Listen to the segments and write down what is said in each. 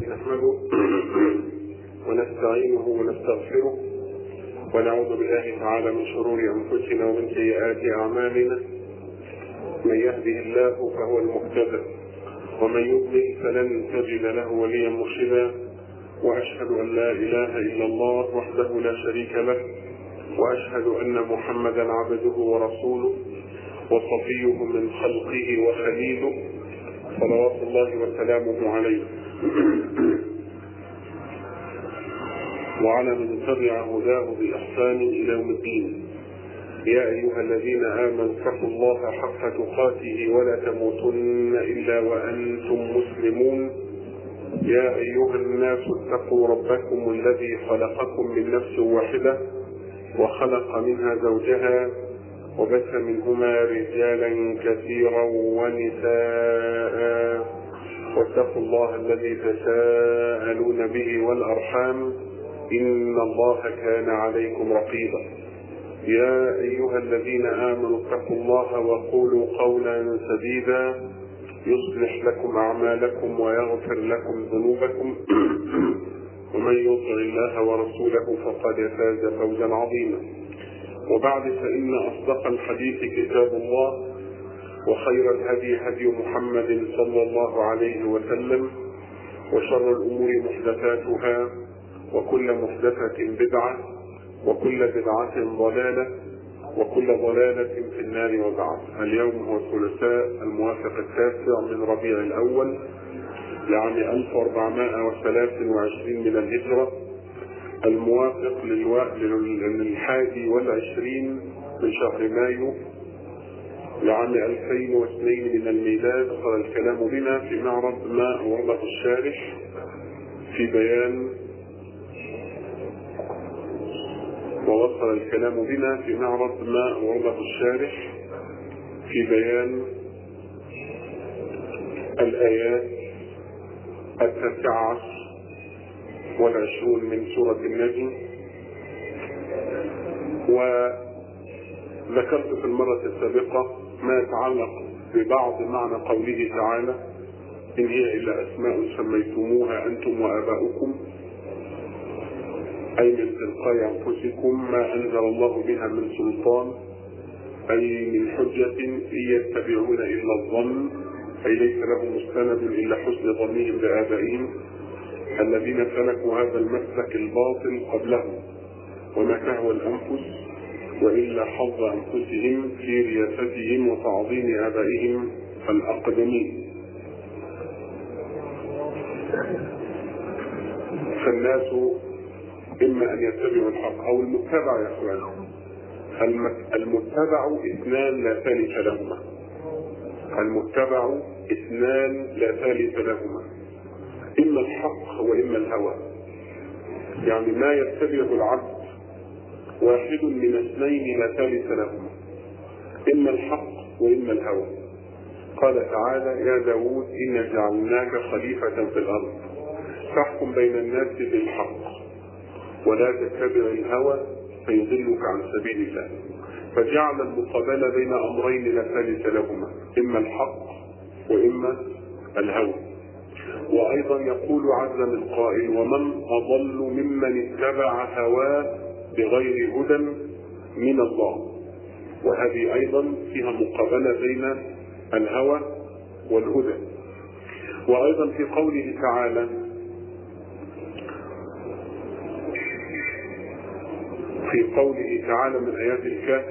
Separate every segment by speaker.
Speaker 1: نحمده ونستعينه ونستغفره ونعوذ بالله تعالى من شرور انفسنا ومن سيئات اعمالنا من يهده الله فهو المهتد ومن يضلل فلن تجد له وليا مرشدا واشهد ان لا اله الا الله وحده لا شريك له واشهد ان محمدا عبده ورسوله وصفيه من خلقه وخليله صلوات الله وسلامه عليه وعلى من تبع هداه بإحسان إلى يوم الدين يا أيها الذين آمنوا اتقوا الله حق تقاته ولا تموتن إلا وأنتم مسلمون يا أيها الناس اتقوا ربكم الذي خلقكم من نفس واحدة وخلق منها زوجها وبث منهما رجالا كثيرا ونساء واتقوا الله الذي تساءلون به والأرحام إن الله كان عليكم رقيبا يا أيها الذين آمنوا اتقوا الله وقولوا قولا سديدا يصلح لكم أعمالكم ويغفر لكم ذنوبكم ومن يطع الله ورسوله فقد فاز فوزا عظيما وبعد فإن أصدق الحديث كتاب الله وخير الهدي هدي محمد صلى الله عليه وسلم وشر الأمور محدثاتها وكل محدثة بدعة وكل بدعة ضلالة وكل ضلالة في النار وبعد اليوم هو الثلاثاء الموافق التاسع من ربيع الأول لعام 1423 من الهجرة الموافق للحادي والعشرين من شهر مايو لعام 2002 من الميلاد صار الكلام بنا في معرض ما أورده الشارح في بيان ووصل الكلام بنا في معرض ما أورده الشارح في بيان الآيات التاسعة عشر والعشرون من سورة النجم وذكرت في المرة السابقة ما يتعلق ببعض معنى قوله تعالى إن هي إلا أسماء سميتموها أنتم وآباؤكم أي من تلقاء أنفسكم ما أنزل الله بها من سلطان أي من حجة إن يتبعون إلا الظن أي ليس لهم مستند إلا حسن ظنهم بآبائهم الذين سلكوا هذا المسلك الباطل قبلهم وما تهوى الأنفس وإلا حظ أنفسهم في رياستهم وتعظيم آبائهم الأقدمين فالناس إما أن يتبعوا الحق أو المتبع يا أخوان المتبع اثنان لا ثالث لهما المتبع اثنان لا ثالث لهما إما الحق وإما الهوى يعني ما يتبعه العبد واحد من اثنين لا ثالث لهما إما الحق وإما الهوى قال تعالى يا داود إنا جعلناك خليفة في الأرض فاحكم بين الناس بالحق ولا تتبع الهوى فيضلك عن سبيل الله فجعل المقابلة بين أمرين لا ثالث لهما إما الحق وإما الهوى وأيضا يقول عز من قائل ومن أضل ممن اتبع هواه بغير هدى من الله وهذه أيضا فيها مقابلة بين الهوى والهدى وأيضا في قوله تعالى في قوله تعالى من آيات الكهف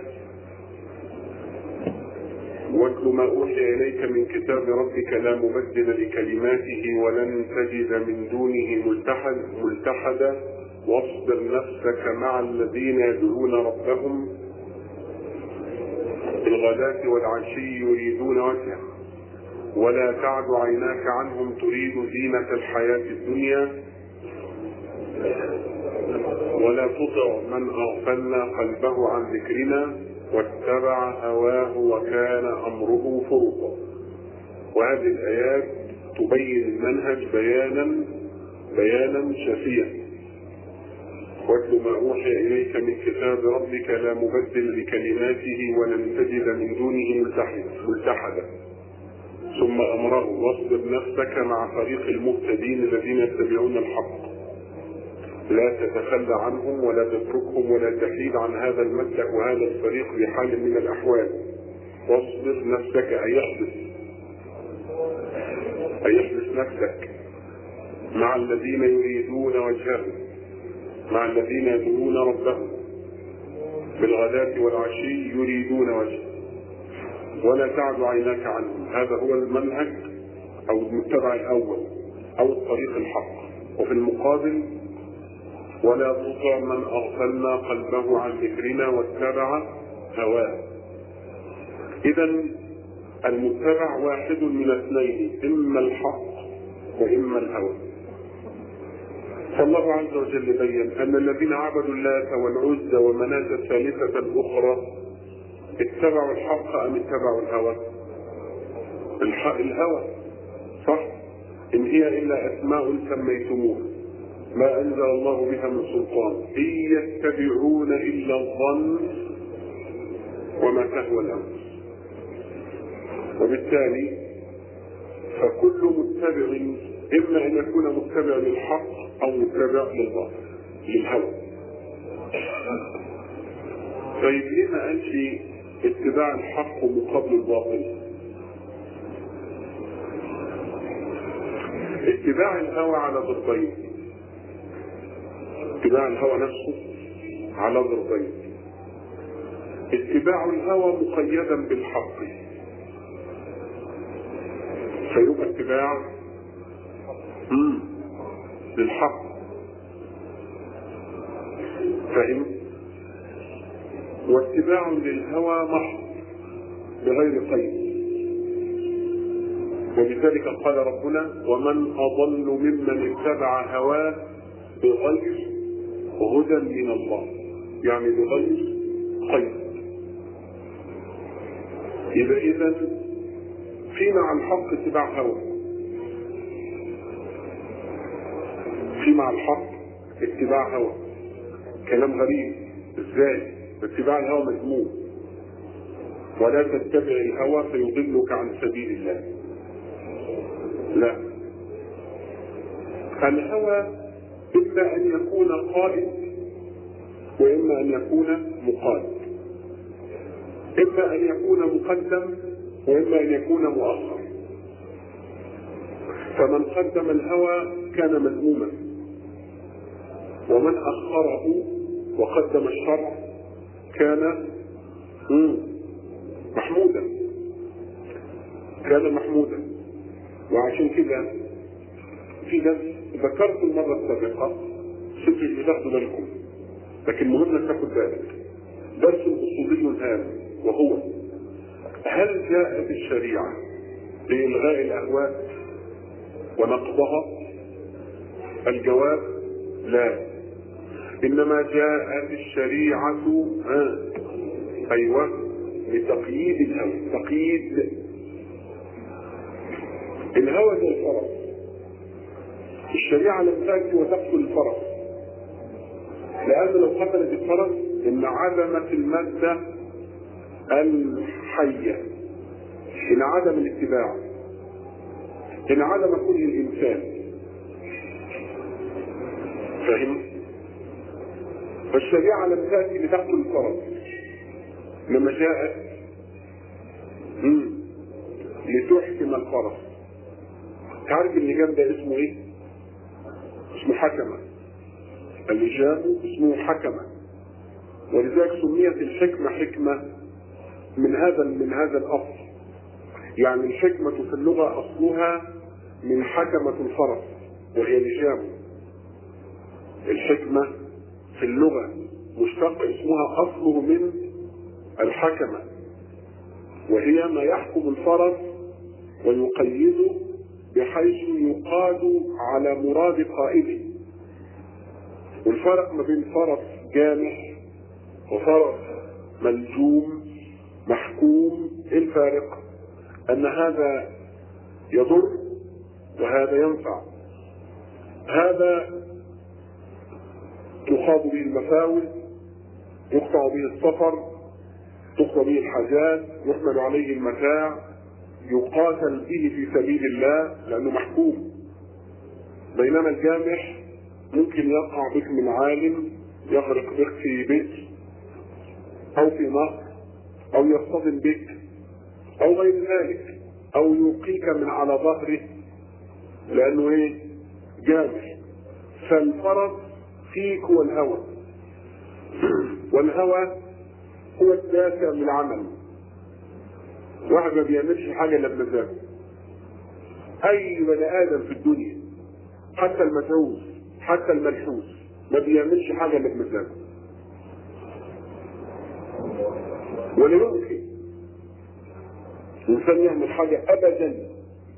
Speaker 1: واتل ما أوحي إليك من كتاب ربك لا مبدل لكلماته ولن تجد من دونه ملتحد ملتحدا واصبر نفسك مع الذين يدعون ربهم بالغداة والعشي يريدون وجهه ولا تعد عيناك عنهم تريد زينة الحياة الدنيا ولا تطع من أغفلنا قلبه عن ذكرنا واتبع هواه وكان أمره فرطا وهذه الآيات تبين المنهج بيانا بيانا شفيا واتل ما أوحي إليك من كتاب ربك لا مبدل لكلماته ولن تجد من دونه ملتحدا ثم أمره واصبر نفسك مع فريق المهتدين الذين يتبعون يتبعون الحق لا تتخلى عنهم ولا تتركهم ولا تحيد عن هذا المسلك وهذا الطريق بحال من الأحوال واصبر نفسك أن يحدث أن يحدث نفسك مع الذين يريدون وجهه مع الذين يدعون ربهم بالغداة والعشي يريدون وجهه ولا تعد عيناك عنهم هذا هو المنهج أو المتبع الأول أو الطريق الحق وفي المقابل ولا تطع من أغفلنا قلبه عن ذكرنا واتبع هواه إذا المتبع واحد من اثنين إما الحق وإما الهوى فالله عز وجل بين أن الذين عبدوا اللات والعزى ومناة الثالثة الأخرى اتبعوا الحق أم اتبعوا الهوى؟ الحق الهوى صح؟ إن هي إلا أسماء سميتموها ما أنزل الله بها من سلطان إن يتبعون إلا الظن وما تهوى الأنفس وبالتالي فكل متبع إما أن يكون متبع للحق أو متبع للباطل للهوى طيب لما أنشي اتباع الحق مقابل الباطل اتباع الهوى على ضربين اتباع الهوى نفسه على ضربين اتباع الهوى مقيدا بالحق فيبقى اتباع مم. للحق فهم واتباع للهوى محض بغير قيد ولذلك قال ربنا ومن اضل ممن اتبع هواه بغير هدى من الله يعني بغير قيد يبقى اذا في مع الحق اتباع هوى في مع الحق اتباع هوى كلام غريب ازاي اتباع الهوى مذموم ولا تتبع الهوى فيضلك عن سبيل الله لا الهوى اما ان يكون قائد واما ان يكون مقاد اما ان يكون مقدم واما ان يكون مؤخر فمن قدم الهوى كان مذموما ومن اخره وقدم الشرع كان محمودا كان محمودا وعشان كده في درس ذكرت المره السابقه سبت اللي تاخدوا بالكم لكن مهم انك تاخد بالك درس اصولي هام وهو هل جاءت الشريعه لالغاء الاهواء ونقضها الجواب لا انما جاءت الشريعه ها ايوه لتقييد الهوى تقييد الهوى زي الفرس الشريعه لم تاتي وتقتل الفرس لان لو قتلت الفرس انعدمت الماده الحيه انعدم الاتباع انعدم كل الانسان فهم فالشريعه لم تاتي لتقتل الفرس لما جاءت لتحكم الفرس تعرف اللجام ده اسمه ايه؟ اسمه حكمة اللجام اسمه حكمة ولذلك سميت الحكمة حكمة من هذا من هذا الأصل يعني الحكمة في اللغة أصلها من حكمة الفرس وهي لجام الحكمة في اللغة مشتق اسمها أصله من الحكمة وهي ما يحكم الفرس ويقيده بحيث يقاد على مراد قائده والفرق ما بين فرس جامح وفرس ملجوم محكوم ايه الفارق ان هذا يضر وهذا ينفع هذا تخاض به المفاول يقطع به السفر تقضى به الحاجات يحمل عليه المتاع يقاتل به في سبيل الله لانه محكوم بينما الجامح ممكن يقع بك من عالم يغرق بك في بيت او في نهر او يصطدم بك او غير ذلك او يلقيك من على ظهره لانه ايه جامح فالفرض فيك هو الهوى والهوى هو الدافع للعمل واحد ما بيعملش حاجه الا بمزاجه اي بني ادم في الدنيا حتى المدعوس حتى الملحوس ما بيعملش حاجه الا بمزاجه ولا يمكن الانسان يعمل حاجه ابدا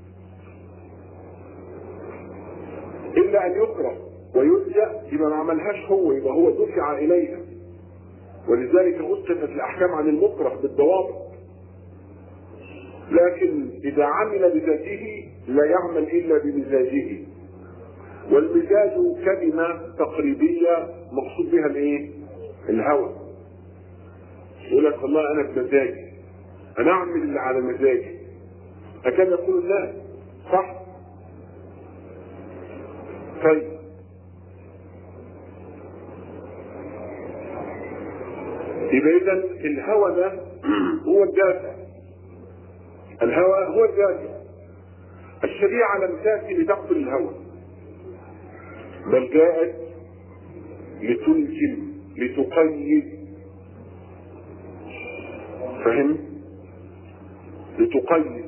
Speaker 1: الا ان يكره ويلجا يبقى ما عملهاش هو يبقى هو دفع اليها ولذلك اسقطت الاحكام عن المكره بالضوابط لكن اذا عمل بذاته لا يعمل الا بمزاجه والمزاج كلمه تقريبيه مقصود بها الايه؟ الهوى يقول لك والله انا بمزاجي انا اعمل اللي على مزاجي هكذا يقول الله صح طيب يبقى اذا الهوى ده هو الدافع الهوى هو الدافع الشريعه لم تاتي لتقتل الهوى بل جاءت لتلزم لتقيد فهم لتقيد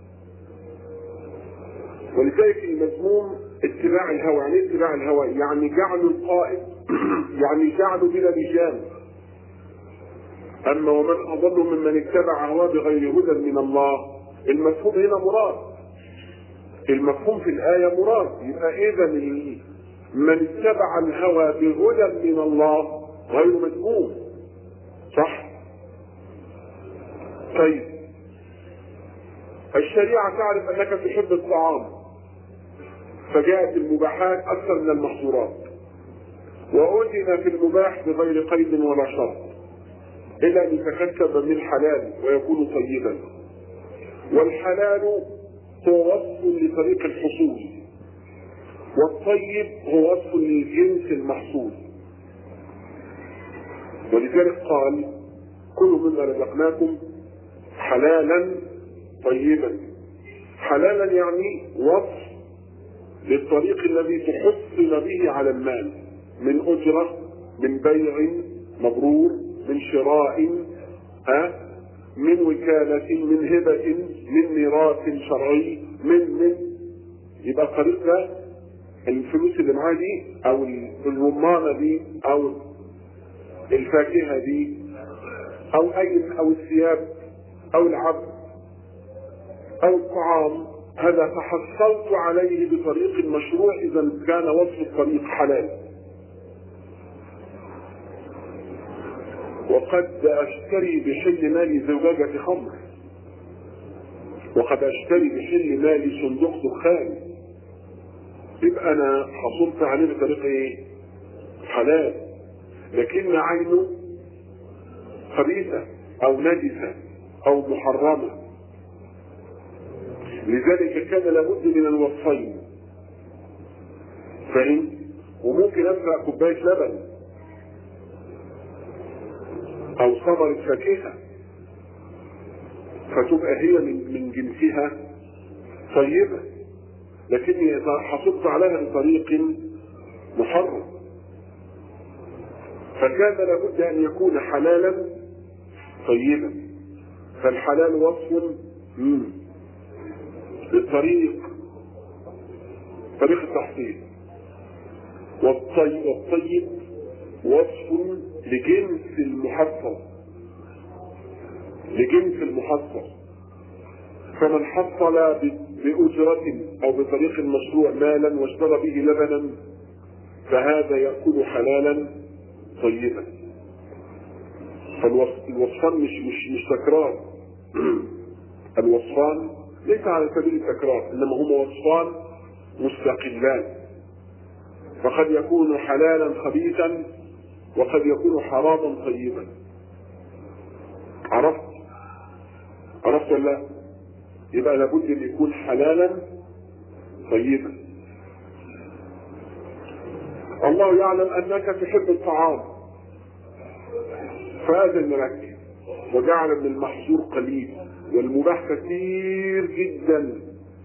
Speaker 1: ولذلك المذموم اتباع الهوى يعني ايه اتباع الهوى يعني جعل القائد يعني جعل بلا لجام اما ومن اضل ممن اتبع هواه بغير هدى من الله المفهوم هنا مراد المفهوم في الايه مراد يبقى اذا من اتبع الهوى بهدى من الله غير مذموم صح طيب الشريعه تعرف انك تحب الطعام فجاءت المباحات اكثر من المحظورات واذن في المباح بغير قيد ولا شرط الا ان يتكتب من حلال ويكون طيبا والحلال هو وصف لطريق الحصول والطيب هو وصف للجنس المحصول ولذلك قال كلوا مما رزقناكم حلالا طيبا حلالا يعني وصف للطريق الذي تحصل به على المال من أجرة من بيع مبرور من شراء ها من وكالة من هبة من ميراث شرعي من من يبقى الطريق ده الفلوس اللي معاه دي او الرمانة دي او الفاكهة دي او اي او الثياب او العبد او الطعام هذا تحصلت عليه بطريق مشروع اذا كان وصف الطريق حلال وقد اشتري بحل مالي زجاجة خمر وقد اشتري بحل مالي صندوق دخان يبقى انا حصلت عليه بطريق ايه حلال لكن عينه خبيثة او نجسة او محرمة لذلك كان لابد من الوصفين فاهم وممكن اسرق كوبايه لبن او ثمرة فاكهة فتبقى هي من من جنسها طيبة لكني إذا حصلت عليها بطريق محرم فكان لابد أن يكون حلالا طيبا فالحلال وصف للطريق طريق التحصيل والطيب, والطيب وصف لجنس المحصل لجنس المحصل فمن حصل بأجرة أو بطريق مشروع مالا واشترى به لبنا فهذا يأكل حلالا طيبا فالوصفان مش مش مش تكرار الوصفان ليس على سبيل التكرار انما هما وصفان مستقلان فقد يكون حلالا خبيثا وقد يكون حراما طيبا عرفت عرفت ولا يبقى لابد ان يكون حلالا طيبا الله يعلم انك تحب الطعام فاذن لك وجعل من المحظور قليل والمباح كثير جدا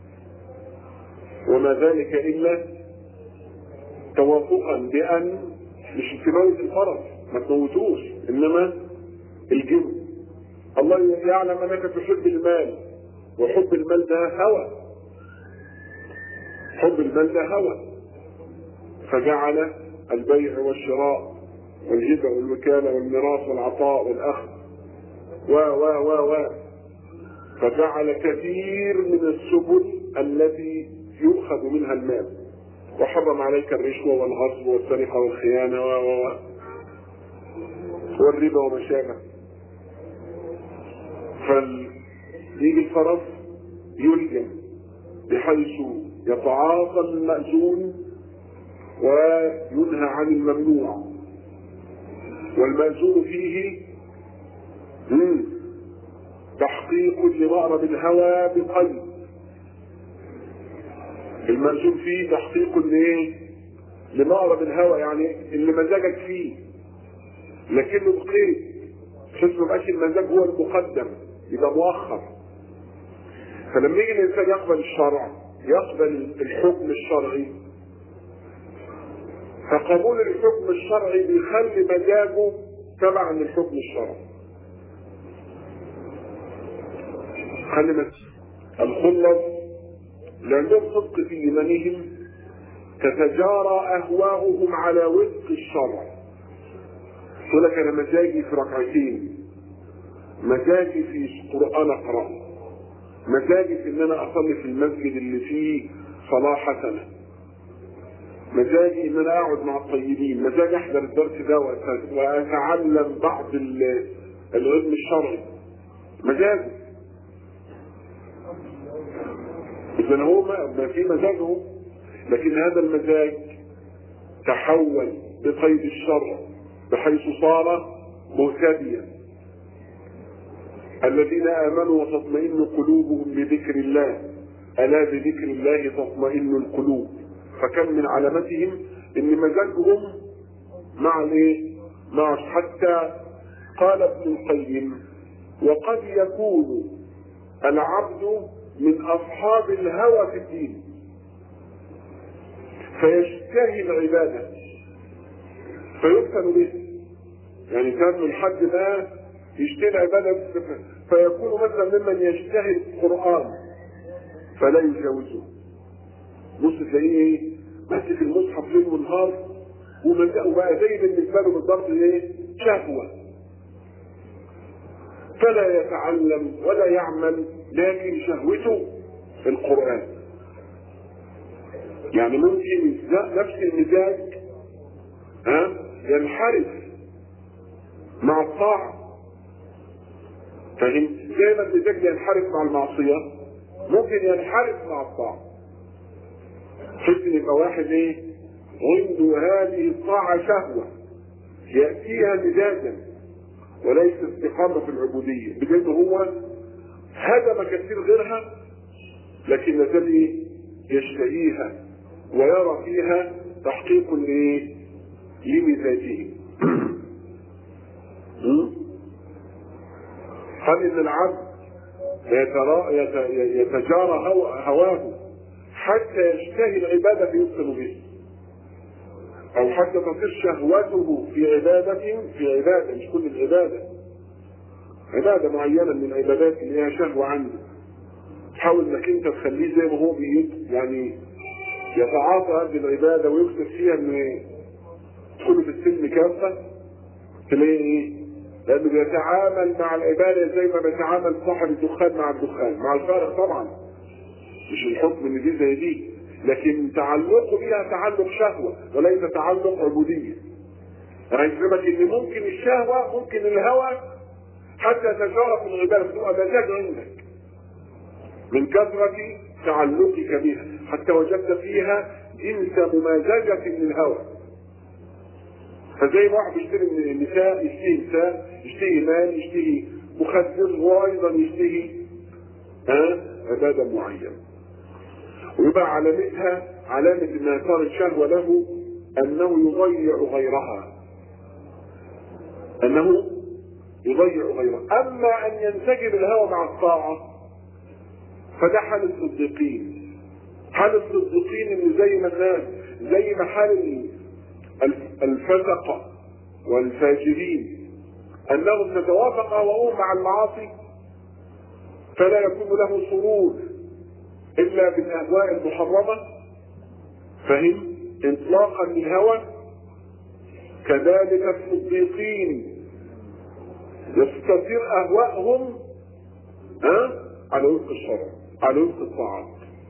Speaker 1: وما ذلك الا توافقا بان مش تموت الفرس ما تموتوش انما الجن الله يعلم انك تحب المال وحب المال ده هوى حب المال ده هوى فجعل البيع والشراء والهبة والوكالة والميراث والعطاء والأخذ و و و و فجعل كثير من السبل التي يؤخذ منها المال وحرم عليك الرشوة والغصب والسرقة والخيانة و و والربا وما شابه فيجي الفرس يلجم بحيث يتعاطى المأذون وينهى عن الممنوع والمأذون فيه مم. تحقيق لمأرب الهوى بقلب المأذون فيه تحقيق لايه؟ لمأرب الهوى يعني اللي مزاجك فيه لكنه بقيد بحيث ما يبقاش المزاج هو المقدم يبقى مؤخر فلما يجي الانسان يقبل الشرع يقبل الحكم الشرعي فقبول الحكم الشرعي بيخلي مزاجه تبعا للحكم الشرعي خلي مزاج الخلص لأنهم صدق في إيمانهم تتجارى أهواؤهم على وفق الشرع يقول لك أنا مزاجي في ركعتين مزاجي في قرآن أقرأ مزاجي في إن أنا أصلي في المسجد اللي فيه صلاة حسنة مزاجي ان انا اقعد مع الطيبين مزاجي احضر الدرس ده واتعلم بعض العلم الشرعي مزاجي اذا هو ما في مزاجه لكن هذا المزاج تحول بقيد الشرع بحيث صار مهتديا الذين امنوا وتطمئن قلوبهم بذكر الله الا بذكر الله تطمئن القلوب فكم من علامتهم ان مزاجهم مع الايه؟ مع حتى قال ابن القيم وقد يكون العبد من اصحاب الهوى في الدين فيشتهي العباده فيفتن به يعني كان من حد ما يشتهي العباده فيكون مثلا ممن يشتهي القران فلا يجاوزه بص تلاقيه ايه ماسك المصحف ليل ونهار وبقى زي بالنسبه له بالضبط ايه شهوه فلا يتعلم ولا يعمل لكن شهوته في القران يعني ممكن نفس المزاج ها ينحرف مع الطاعه فاهم زي ما المزاج ينحرف مع المعصيه ممكن ينحرف مع الطاعه بحيث ان يبقى واحد ايه عنده هذه الطاعه شهوه ياتيها مزاجا وليس استقامه في العبوديه بجد هو هدم كثير غيرها لكن لازال ايه يشتهيها ويرى فيها تحقيق لايه لمزاجه قال ان العبد يتجارى هواه حتى يشتهي العبادة فيبطل به أو حتى تصير شهوته في عبادة في عبادة مش كل العبادة عبادة معينة من العبادات اللي هي شهوة عنده حاول انك انت تخليه زي ما هو بيد يعني يتعاطى هذه العبادة ويكتب فيها ان يدخل في السلم كافة تلاقيه ايه؟ لأنه بيتعامل مع العبادة زي ما بيتعامل صاحب الدخان مع الدخان مع الفارق طبعا مش الحكم ان دي زي دي لكن تعلقه بيها تعلق شهوة وليس تعلق عبودية هيفهمك ان ممكن الشهوة ممكن الهوى حتى تجارة في العبادة تبقى مزاج عندك من كثرة تعلقك بها حتى وجدت فيها جنس ممازجة للهوى فزي واحد يشتري من النساء يشتهي نساء يشتهي مال يشتهي مخدر وايضا يشتهي ها عبادة معينة ويبقى علامتها علامة انها صارت شهوة له انه يضيع غيرها انه يضيع غيره اما ان ينسجم الهوى مع الطاعه فده حال الصديقين حال الصديقين اللي زي ما الناس زي ما حال الفسقه والفاجرين انهم تتوافق هواهم مع المعاصي فلا يكون له سرور الا بالاهواء المحرمه فهم اطلاقا للهوى كذلك الصديقين يستطير اهواءهم ها على وفق الشرع على وفق الطاعات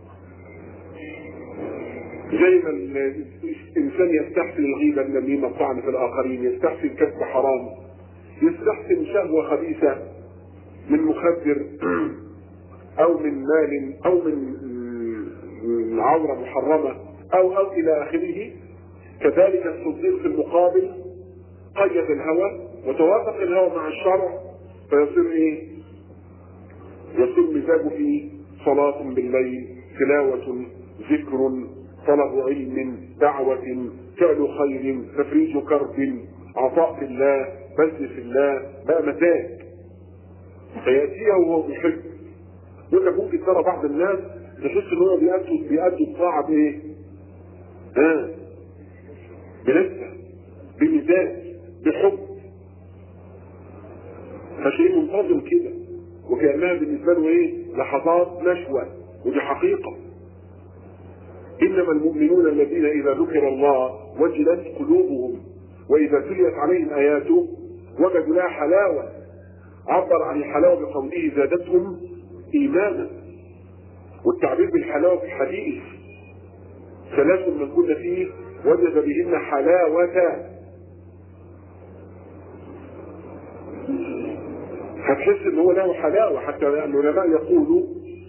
Speaker 1: زي ما الانسان يستحسن الغيبه النميمه الطعن في الاخرين يستحسن كسب حرام يستحسن شهوه خبيثه من مخدر او من مال او من عوره محرمه او او الى اخره كذلك الصديق في المقابل قيد الهوى وتوافق الهوى مع الشرع فيصير ايه؟ يصير مزاجه فيه صلاة بالليل تلاوة ذكر طلب علم دعوة فعل خير تفريج كرب عطاء في الله بذل في الله بقى مزاج فيأتيه وهو محب يقول لك ممكن ترى بعض الناس تحس ان هو بيأدوا بيأدوا الطاعة بايه؟ ها بلذة بمزاج بحب فشيء منتظم كده وكأنها بالنسبة له ايه؟ لحظات نشوة ودي حقيقة إنما المؤمنون الذين إذا ذكر الله وجلت قلوبهم وإذا تليت عليهم آياته وجدوا لها حلاوة عبر عن الحلاوة بقوله زادتهم إيمانا والتعبير بالحلاوة في الحديث ثلاث من كنا فيه وجد بهن حلاوة هتحس ان هو له حلاوة حتى العلماء يقولوا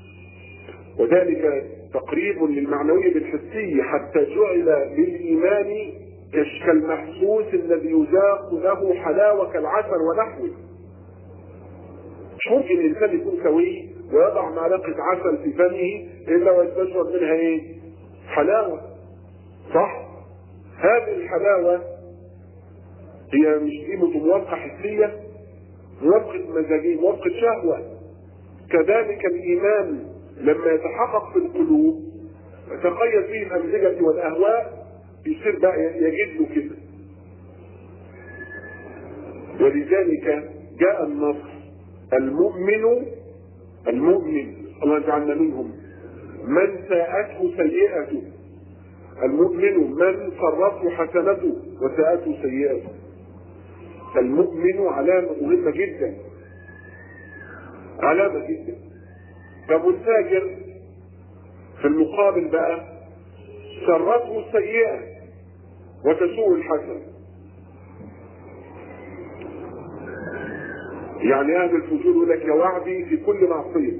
Speaker 1: وذلك تقريب للمعنوية بالحسية حتى جعل للإيمان كالمحسوس الذي يذاق له حلاوة كالعسل ونحوه مش ممكن الإنسان يكون سوي ويضع معلقة عسل في فمه إلا ويستشعر منها إيه؟ حلاوة صح؟ هذه الحلاوة هي مش قيمة موافقة حسية موافقة مزاجية موافقة شهوة كذلك الإيمان لما يتحقق في القلوب يتقيد فيه الأمزجة والأهواء يصير بقى يجد له كده ولذلك جاء النص المؤمن المؤمن الله يجعلنا منهم من ساءته سيئته المؤمن من سرته حسنته وساءته سيئته فالمؤمن علامة مهمة جدا علامة جدا طب والفاجر في المقابل بقى سرته السيئة وتسوء الحسن يعني اهل الفجور يقول لك يا وعدي في كل معصية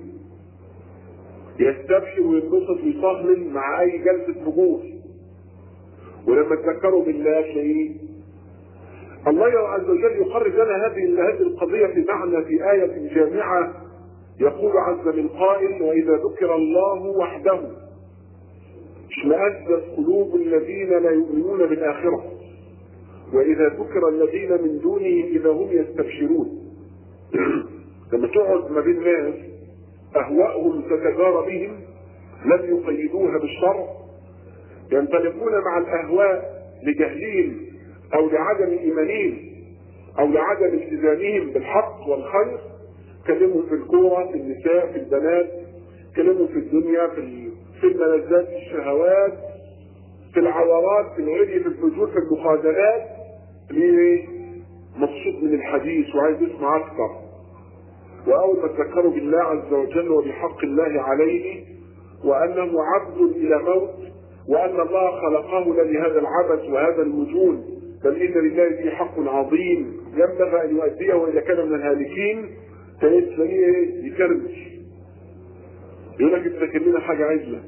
Speaker 1: يستبشر وينبسط ويصهمل مع اي جلسة فجور ولما تذكروا بالله شيء الله عز وجل يقرر لنا هذه هذه القضية في معنى في آية جامعة يقول عز من قائل وإذا ذكر الله وحده اشمأزت قلوب الذين لا يؤمنون بالآخرة وإذا ذكر الذين من دونه إذا هم يستبشرون لما تقعد ما بين ناس أهواءهم تتجارى بهم لم يقيدوها بالشرع ينطلقون مع الأهواء لجهلهم أو لعدم إيمانهم أو لعدم التزامهم بالحق والخير كلموا في الكورة في النساء في البنات كلموا في الدنيا في في الملذات في الشهوات في العورات في العلي في الفجور في المخادرات ليه مبسوط من الحديث وعايز يسمع اكثر واول ما تذكروا بالله عز وجل وبحق الله عليه وانه عبد الى موت وان الله خلقه لهذا العبث وهذا المجون بل ان لله فيه حق عظيم ينبغي ان يؤديه واذا كان من الهالكين تلاقيه يكرمش يقول لك انت لنا حاجه عجله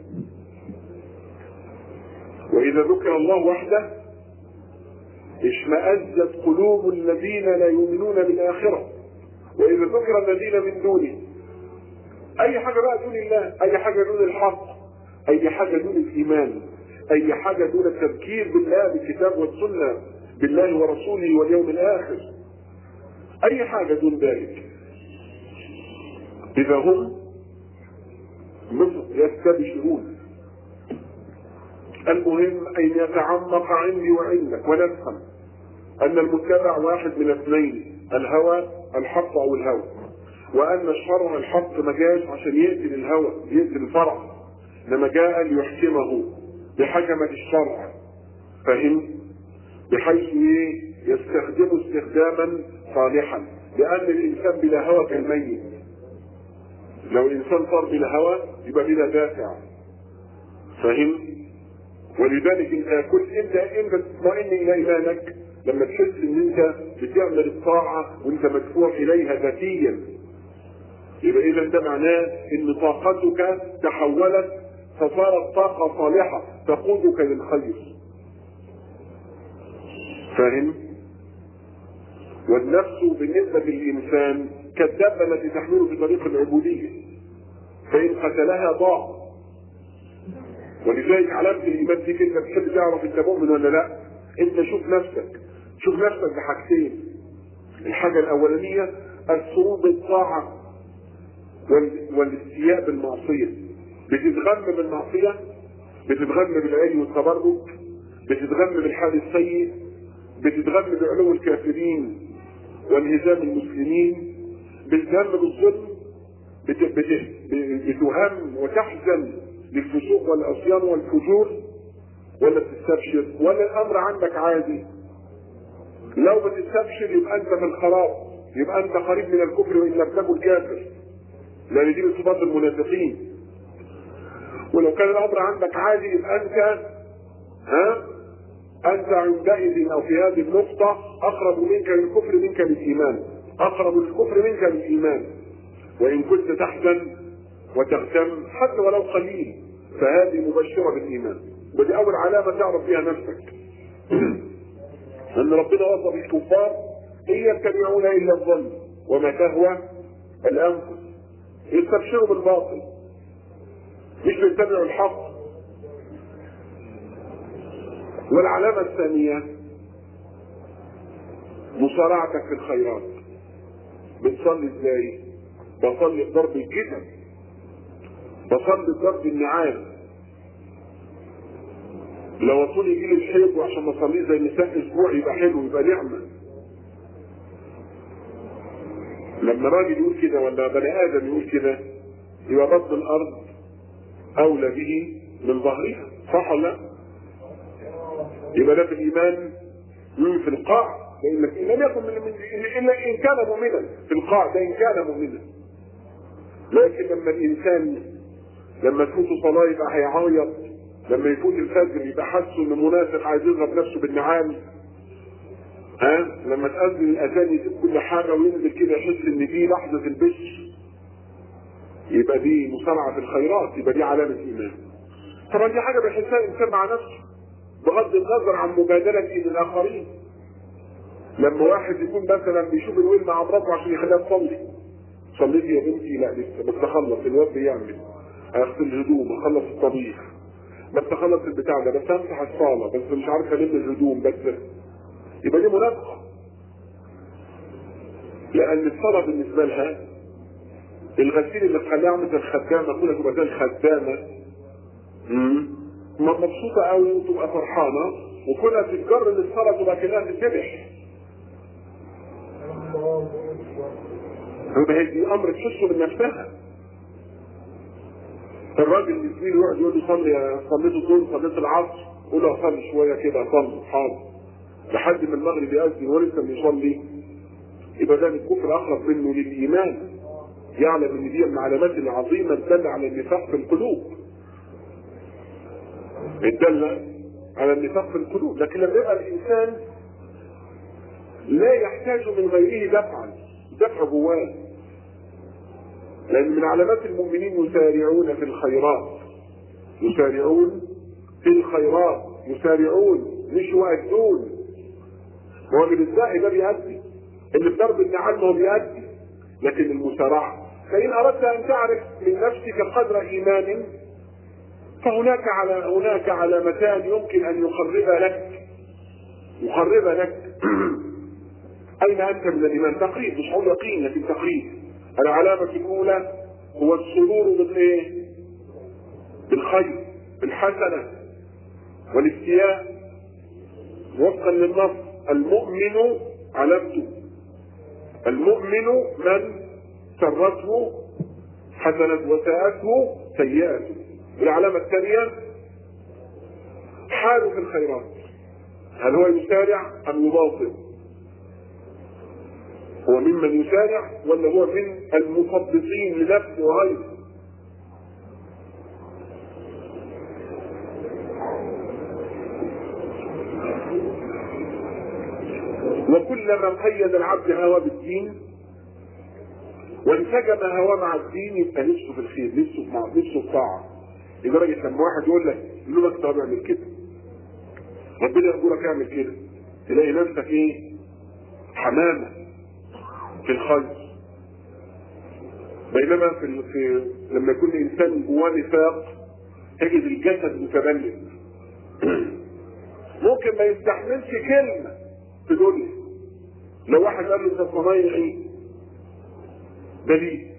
Speaker 1: واذا ذكر الله وحده اشمأزت قلوب الذين لا يؤمنون بالآخرة وإذا ذكر الذين من دونه أي حاجة بقى دون الله أي حاجة دون الحق أي حاجة دون الإيمان اي حاجه دون التذكير بالله بالكتاب والسنه بالله ورسوله واليوم الاخر اي حاجه دون ذلك اذا هم يستبشرون المهم ان يتعمق عندي وعندك ونفهم ان المتبع واحد من اثنين الهوى الحق او الهوى وان الشرع الحق ما جاش عشان يقتل الهوى يقتل الفرع انما جاء ليحكمه بحكمة الشرع فهم بحيث ايه يستخدمه استخداما صالحا لان الانسان بلا هوى كالميت لو الانسان صار بلا هوى يبقى بلا دافع فهم ولذلك انت كل انت انت تطمئن الى ايمانك لما تحس ان انت بتعمل الطاعه وانت مدفوع اليها ذاتيا يبقى اذا ده معناه ان طاقتك تحولت فصارت طاقه صالحه تقودك للخير فاهم والنفس بالنسبه للانسان كالدابه التي تحمله في طريق العبوديه فان قتلها ضاع ولذلك علامه الايمان دي انت بتحب تعرف انت مؤمن ولا لا انت شوف نفسك شوف نفسك بحاجتين الحاجه الاولانيه السرور بالطاعه والاستياء بالمعصيه بتتغم بالمعصيه بتتغم بالعلم والتبرك بتتغم بالحال السيء بتتغم بعلو الكافرين وانهزام المسلمين بتتهم بالظلم بت... بت... بتهم وتحزن للفسوق والعصيان والفجور ولا بتستبشر ولا الامر عندك عادي لو بتستبشر يبقى انت في الخراب يبقى انت قريب من الكفر وان لم تكن كافر لان دي من صفات المنافقين ولو كان الامر عندك عادي يبقى انت ها انت عندئذ او في هذه النقطة اقرب منك للكفر منك للايمان اقرب للكفر منك للايمان وان كنت تحزن وتغتم حتى ولو قليل فهذه مبشرة بالايمان ودي اول علامة تعرف بها نفسك ان ربنا وصف الكفار ان يتبعون الا الظن وما تهوى الانفس يستبشروا بالباطل مش بيتبعوا الحق والعلامة الثانية مصارعتك في الخيرات بتصلي ازاي؟ بصلي بضرب الجسم بصلي بضرب النعام لو اصول يجي لي الحيض وعشان ما اصليه زي نساء اسبوع يبقى حلو يبقى نعمه لما راجل يقول كده ولا بني ادم يقول كده يبقى بطن الارض اولى به من ظهرها صح ولا لا؟ يبقى ده في الايمان في القاع لانك ان لم يكن من, من الا ان كان مؤمنا في القاع ده ان كان مؤمنا لكن لما الانسان لما تفوته صلاه يبقى هيعيط لما يفوت الفجر يبقى حاسه انه منافق عايز يضرب نفسه بالنعام ها لما تأذن الاذان يسيب كل حاجه وينزل كده يحس ان دي لحظه البشر يبقى دي مصارعه في الخيرات يبقى دي علامه ايمان طبعا دي حاجه بيحسها الانسان مع نفسه بغض النظر عن مبادلته للاخرين لما واحد يكون مثلا بيشوف الويل مع مراته عشان يخليها تصلي صليتي يا بنتي لا لسه بس اخلص الواد بيعمل اغسل الهدوم اخلص الطبيخ بس اخلص البتاع ده بس امسح الصاله بس مش عارف الم الهدوم بس يبقى دي منافقه لان الصلاه بالنسبه لها الغسيل اللي تخليها مثل الخدامه كلها تبقى زي الخدامه مبسوطه قوي وتبقى فرحانه وكلها تتجر للصلاه تبقى كانها تتذبح هي دي امر تحسه من نفسها الراجل المسكين يقعد يقول لي صلي صليت الظهر صليت العصر قول له صلي شويه كده صلي حاضر لحد ما المغرب يأذن ولسه بيصلي يبقى ده الكفر اقرب منه للايمان يعلم ان دي من العلامات العظيمه الداله على النفاق في القلوب الداله على النفاق في القلوب لكن لما يبقى الانسان لا يحتاج من غيره دفعا دفع جواه لأن من علامات المؤمنين يسارعون في الخيرات يسارعون في الخيرات يسارعون مش يؤدون هو اللي بالسعي ده بيأدي اللي بضرب النعال هو بيأدي لكن المسارعة فإن أردت أن تعرف من نفسك قدر إيمان فهناك على هناك علامتان يمكن ان يخربا لك يخربا لك اين انت من الايمان تقريب مش هقول يقين لكن تقريب العلامه الاولى هو السرور بالايه بالخير بالحسنه والافتياء وفقا للنص المؤمن علامته المؤمن من سرته حسنت وساءته سيئته العلامة الثانية حاله في الخيرات هل هو يسارع أم يباطل هو ممن يسارع ولا هو من المثبطين لنفسه وغيره وكلما قيد العبد هواه بالدين وانسجم هواه مع الدين يبقى نفسه في الخير نفسه في نفسه في طاعه لدرجه لما واحد يقول لك يقول لك طب اعمل كده ربنا يقول لك اعمل كده تلاقي نفسك ايه حمامه في الخير بينما في, في لما يكون الانسان جواه نفاق تجد الجسد متبلد ممكن ما يستحملش كلمه في دنيا لو واحد قال له انت صنايعي بليد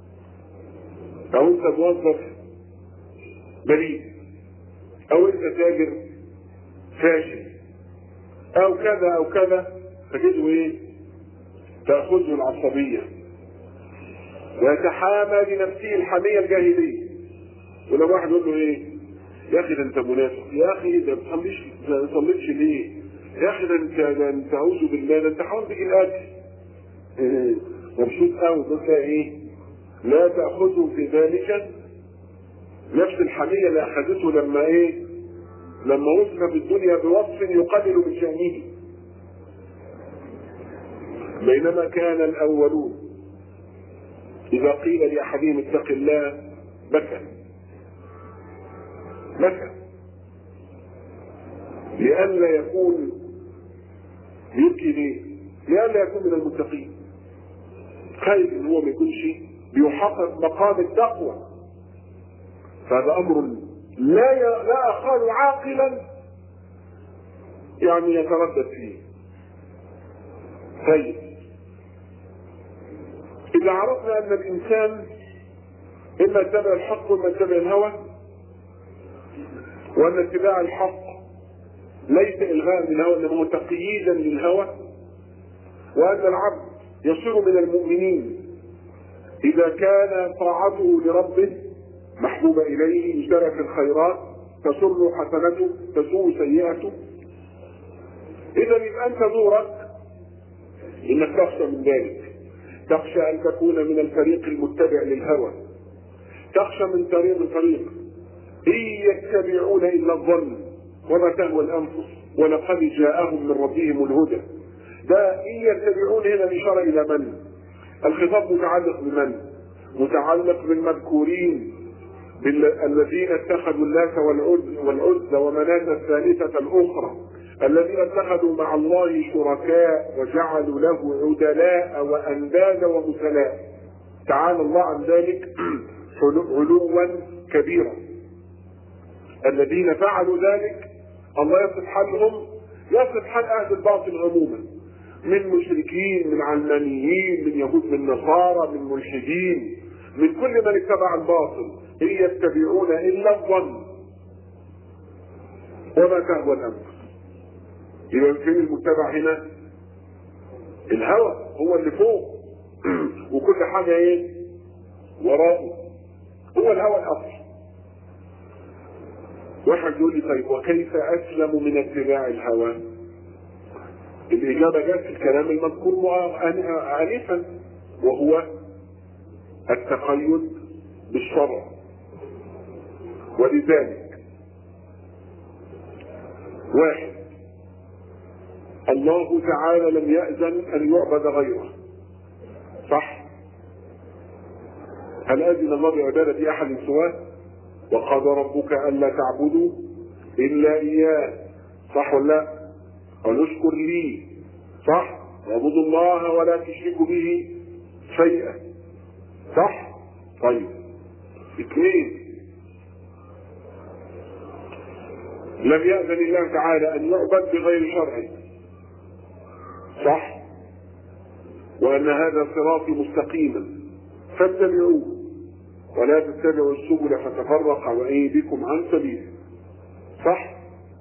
Speaker 1: او انت موظف بليد او انت تاجر فاشل او كذا او كذا تجده ايه تاخذه العصبيه ويتحامى لنفسه الحميه الجاهليه ولو واحد يقول له ايه يا اخي ده انت منافق يا اخي ده ما تصليش ما تصليش ليه يا اخي ده انت ده انت اعوذ بالله ده انت حاول تجي الاكل إيه، مبسوط قوي ده ايه لا تاخذه في ذلك نفس الحميه اللي اخذته لما ايه لما وصف في الدنيا بوصف يقلل من شانه بينما كان الاولون اذا قيل لاحدهم اتق الله بكى بكى لئلا يكون يبكي ليه؟ لئلا يكون من المتقين خايف ان هو ما يكونش بيحقق مقام التقوى فهذا امر لا ي... لا اخال عاقلا يعني يتردد فيه طيب اذا عرفنا ان الانسان اما اتبع الحق واما اتبع الهوى وان اتباع الحق ليس الغاء للهوى انما هو تقييدا للهوى وان العبد يصير من المؤمنين اذا كان طاعته لربه محبوبه اليه اشترك في الخيرات تسر حسنته تسوء سيئته اذا يبقى انت دورك انك تخشى من ذلك تخشى ان تكون من الفريق المتبع للهوى تخشى من طريق الطريق ان يتبعون الا الظن وما تهوى الانفس ولقد جاءهم من ربهم الهدى ده ان يتبعون هنا الاشاره الى من؟ الخطاب متعلق بمن؟ متعلق بالمذكورين الذين اتخذوا اللات والعزى ومناة الثالثة الأخرى الذين اتخذوا مع الله شركاء وجعلوا له عدلاء وأندادا ومثلاء تعالى الله عن ذلك علوا كبيرا الذين فعلوا ذلك الله يصف حالهم يصف حال اهل الباطل عموما من مشركين من علمانيين من يهود من نصارى من ملحدين من كل من اتبع الباطل ان يتبعون الا الظن وما تهوى الانفس يبقى فين المتبع هنا الهوى هو اللي فوق وكل حاجه ايه وراءه هو الهوى الاصل واحد يقول لي طيب وكيف اسلم من اتباع الهوى؟ الاجابه جت في الكلام المذكور انفا وهو التقيد بالشرع ولذلك واحد الله تعالى لم يأذن أن يعبد غيره صح هل أذن الله بعبادة أحد سواه وقضى ربك ألا تعبدوا إلا إياه صح ولا لا ونشكر لي صح واعبدوا الله ولا تشركوا به شيئا صح طيب اثنين لم يأذن الله تعالى أن يعبد بغير شرع صح وأن هذا صراطي مستقيما فاتبعوه ولا تتبعوا السبل فتفرق بكم عن سبيله صح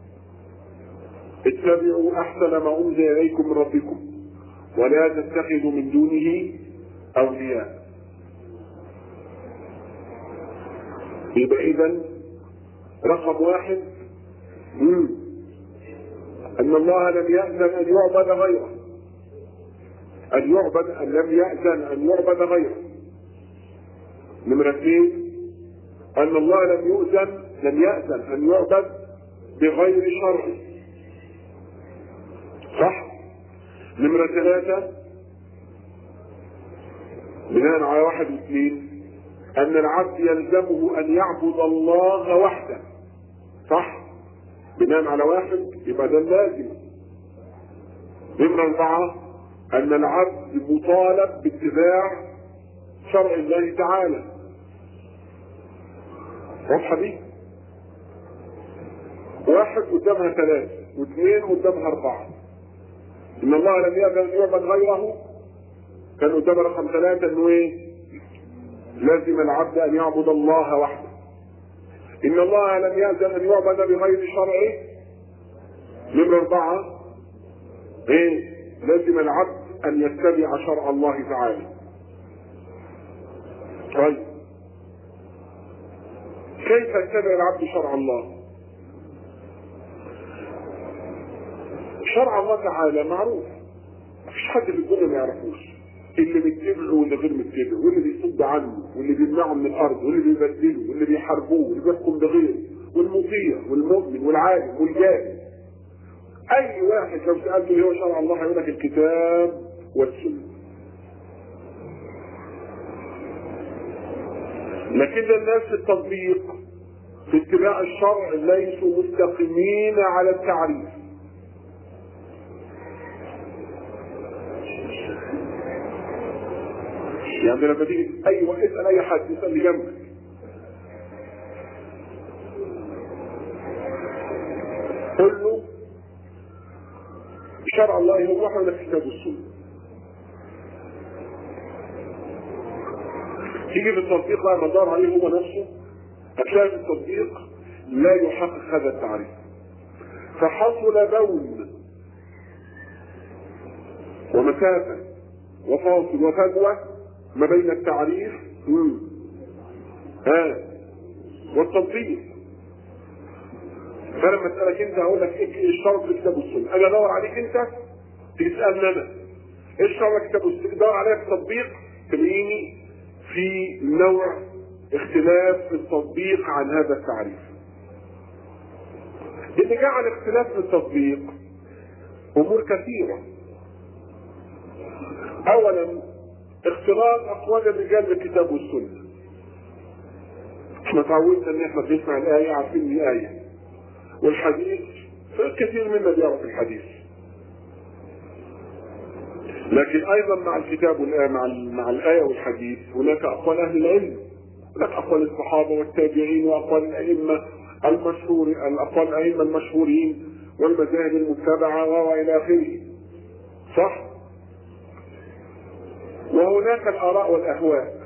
Speaker 1: اتبعوا أحسن ما أنزل إليكم من ربكم ولا تتخذوا من دونه أولياء يبقى إذا رقم واحد مم. أن الله لم يأذن أن يعبد غيره أن يعبد أن لم يأذن أن يعبد غيره نمرة اثنين أن الله لم يؤذن لم يأذن أن يعبد بغير شرع صح؟ نمرة ثلاثة بناء على واحد واثنين أن العبد يلزمه أن يعبد الله وحده صح؟ بناء على واحد يبقى ده لازم نمرة أربعة أن العبد مطالب باتباع شرع الله تعالى واضحة دي؟ واحد قدامها ثلاثة واثنين قدامها أربعة إن الله لم يأذن أن يعبد غيره كان قدام رقم ثلاثة إنه إيه؟ لازم العبد أن يعبد الله وحده إن الله لم يأذن أن يعبد بغير شرعه نمرة أربعة إيه؟ لازم العبد أن يتبع شرع الله تعالى طيب كيف يتبع العبد شرع الله؟ شرع الله تعالى معروف مفيش حد في الدنيا ما يعرفوش اللي بيتبعه واللي غير متبعه واللي بيصد عنه واللي بيمنعه من الارض واللي بيبدله واللي بيحاربوه واللي بيحكم بغيره والمطيع والمؤمن والعالم والجاهل اي واحد لو سالته ايه هو شرع الله هيقول لك الكتاب والسنه لكن الناس في التطبيق في اتباع الشرع ليسوا مستقيمين على التعريف يعني لما تيجي ايوه اسال اي حد يسال اللي جنبك قل له شرع الله هو واحد ولا الكتاب والسنه تيجي في التطبيق بقى ما دار عليه هو نفسه هتلاقي في التطبيق لا يحقق هذا التعريف فحصل بون ومسافه وفاصل وفجوه ما بين التعريف مم. ها والتطبيق فانا لما اسالك انت هقول لك ايه الشرط في الكتاب والسنه اجي ادور عليك انت تيجي تسالني انا ايه الشرط في الكتاب والسنه تدور عليا في التطبيق تلاقيني في نوع اختلاف في التطبيق عن هذا التعريف اللي جعل اختلاف في التطبيق امور كثيره اولا اختلاط اقوال الرجال بالكتاب والسنه احنا تعودنا ان احنا بنسمع الايه عارفين دي ايه والحديث كثير منا بيعرف الحديث لكن ايضا مع الكتاب والآية مع, مع الايه والحديث هناك اقوال اهل العلم هناك اقوال الصحابه والتابعين واقوال الائمه المشهور الاقوال الائمه المشهورين والمذاهب المتبعه والى اخره صح وهناك الاراء والاهواء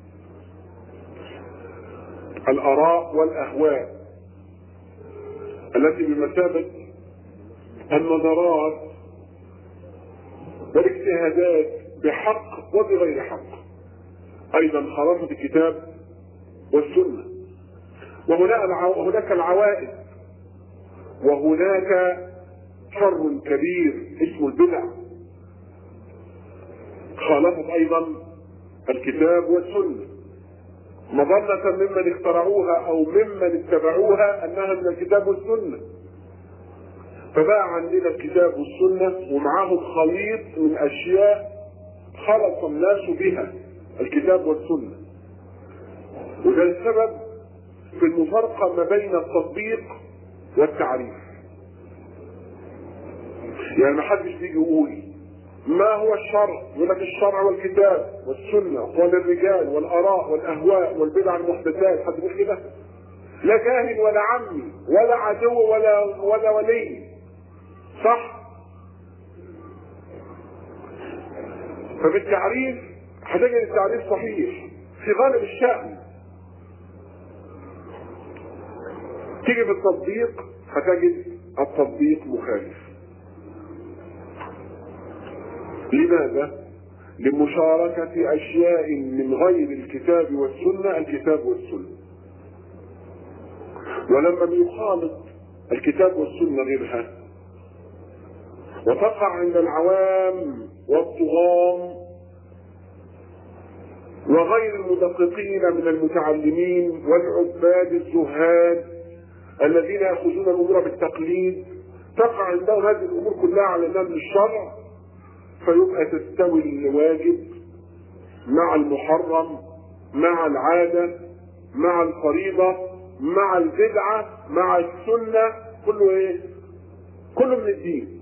Speaker 1: الاراء والاهواء التي بمثابه النظرات والاجتهادات بحق وبغير حق ايضا خلاصه الكتاب والسنه وهناك العوائد وهناك شر كبير اسمه البدع خالفت ايضا الكتاب والسنه مظنة ممن اخترعوها او ممن اتبعوها انها من الكتاب والسنه فبقى عندنا الكتاب والسنة ومعاهم خليط من أشياء خلط الناس بها الكتاب والسنة وده السبب في المفارقة ما بين التطبيق والتعريف يعني ما حدش بيجي يقول ما هو الشرع؟ يقول لك الشرع والكتاب والسنة أقوال الرجال والآراء والأهواء والبدع المحدثات حد يقول كده؟ لا كاهن ولا عمي ولا عدو ولا ولا ولي صح فبالتعريف هتجد التعريف صحيح في غالب الشأن تيجي بالتطبيق هتجد التطبيق مخالف لماذا؟ لمشاركة أشياء من غير الكتاب والسنة الكتاب والسنة ولما بيخالط الكتاب والسنة غيرها وتقع عند العوام والطغاة وغير المدققين من المتعلمين والعباد الزهاد الذين ياخذون الامور بالتقليد تقع عندهم هذه الامور كلها على نام الشرع فيبقى تستوي الواجب مع المحرم مع العاده مع الفريضه مع البدعه مع السنه كله ايه؟ كله من الدين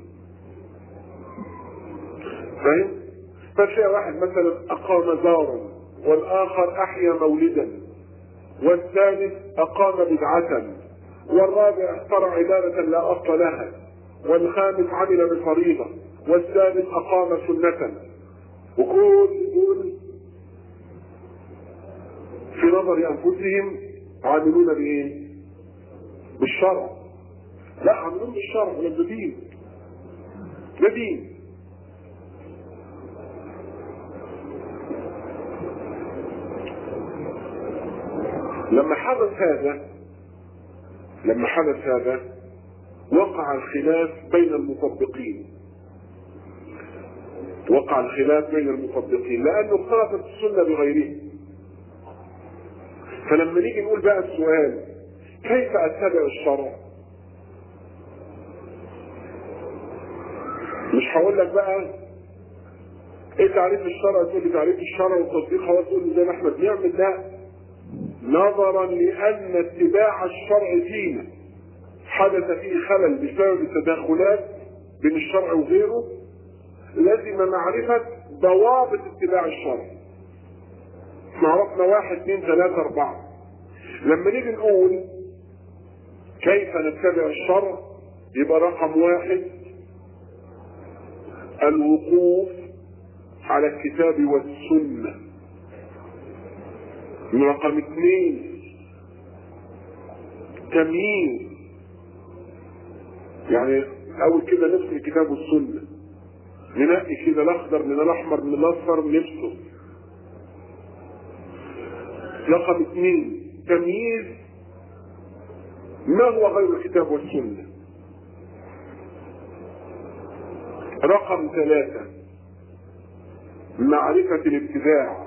Speaker 1: فاهم؟ فتلاقي واحد مثلا اقام دارا والاخر احيا مولدا والثالث اقام بدعه والرابع اخترع عباده لا اصل لها والخامس عمل بفريضه والسادس اقام سنه وكل دول في نظر انفسهم عاملون بايه؟ بالشرع لا عاملون بالشرع ولا بدين ده دين لما حدث هذا لما حدث هذا وقع الخلاف بين المطبقين وقع الخلاف بين المطبقين لانه اختلفت السنه بغيره فلما نيجي نقول بقى السؤال كيف اتبع الشرع مش هقول لك بقى ايه تعريف الشرع تقول لي تعريف الشرع والتطبيق خلاص تقول لي زي ما احنا بنعمل لا نظرا لان اتباع الشرع فينا حدث فيه خلل بسبب التداخلات بين الشرع وغيره لازم معرفة ضوابط اتباع الشرع احنا عرفنا واحد اثنين ثلاثة أربعة لما نيجي نقول كيف نتبع الشرع يبقى رقم واحد الوقوف على الكتاب والسنة رقم اثنين تمييز يعني اول كده نفس الكتاب والسنة ننقي كده الاخضر من الاحمر من الاصفر نفسه رقم اثنين تمييز ما هو غير الكتاب والسنة رقم ثلاثة معرفة الابتداع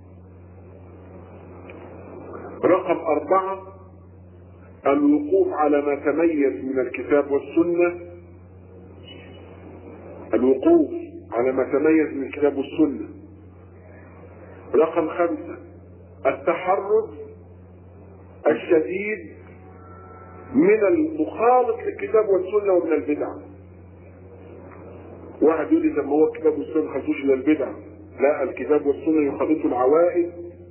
Speaker 1: رقم أربعة الوقوف على ما تميز من الكتاب والسنة الوقوف على ما تميز من الكتاب والسنة رقم خمسة التحرز الشديد من المخالط للكتاب والسنة ومن البدع واحد يقول لي طب ما هو الكتاب والسنة ما خلصوش إلى البدع لا الكتاب والسنة يخالطوا العوائد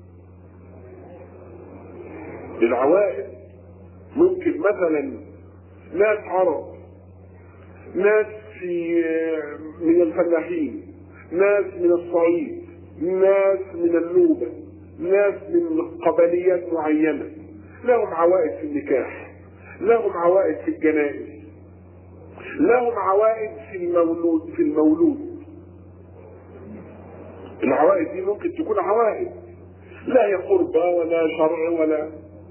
Speaker 1: العوائد ممكن مثلا ناس عرب ناس في من الفلاحين ناس من الصعيد ناس من النوبة ناس من قبليات معينة لهم عوائد في النكاح لهم عوائد في الجنائز لهم عوائد في المولود في المولود العوائد دي ممكن تكون عوائد لا هي قربى ولا شرع ولا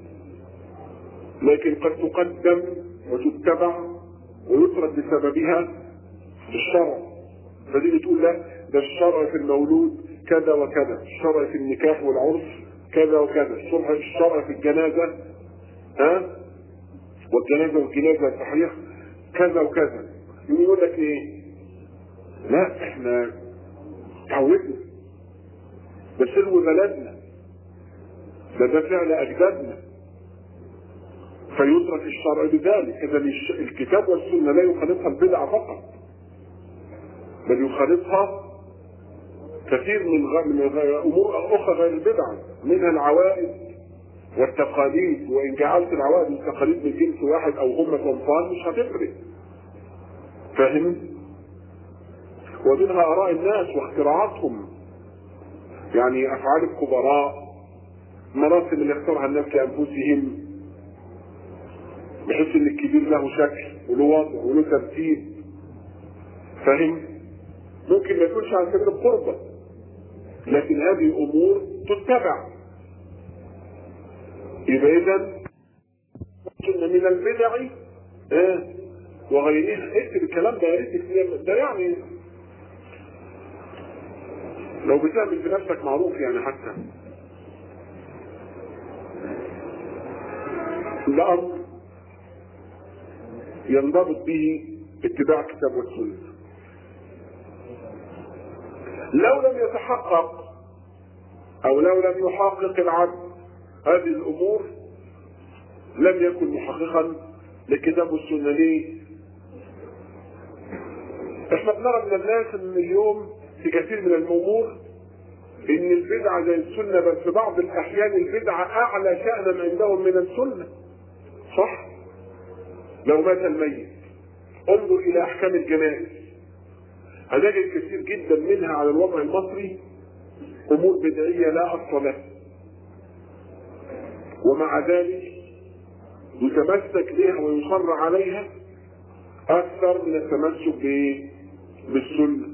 Speaker 1: لكن قد تقدم وتتبع ويترك بسببها الشرع فدي بتقول لا ده الشرع في المولود كذا وكذا الشرع في النكاح والعرس كذا وكذا الشرع الشرع في الجنازة ها والجنازة والجنازة الصحيح كذا وكذا يقول لك ايه لا احنا تعودنا ده سلو بلدنا ده ده فعل اجدادنا فيترك الشرع بذلك اذا الكتاب والسنه لا يخالطها البدع فقط بل يخالطها كثير من غ... من غ... امور اخرى غير البدع منها العوائد والتقاليد وان جعلت العوائد والتقاليد من جنس واحد او هم صنفان مش هتفرق فاهم ومنها اراء الناس واختراعاتهم يعني افعال الكبراء مراسم اللي اختارها الناس لانفسهم بحيث ان الكبير له شكل وله وضع وله ترتيب فاهم ممكن ما يكونش عن سبيل القربة لكن هذه الامور تتبع يبقى اذا كنا من البدع اه وغيرها اكتب الكلام ده يا ريت ده يعني لو بتعمل في نفسك معروف يعني حتى الامر ينضبط به اتباع الكتاب والسنه لو لم يتحقق او لو لم يحقق العبد هذه الامور لم يكن محققا لكتاب والسنه ليه؟ احنا بنرى من الناس ان اليوم في كثير من الامور ان البدعه زي السنه بل في بعض الاحيان البدعه اعلى شانا عندهم من السنه صح؟ لو مات الميت انظر الى احكام الجنائز هنجد كثير جدا منها على الوضع المصري امور بدعيه لا اصل لها ومع ذلك يتمسك بها ويصر عليها اكثر من التمسك بايه؟ بالسنه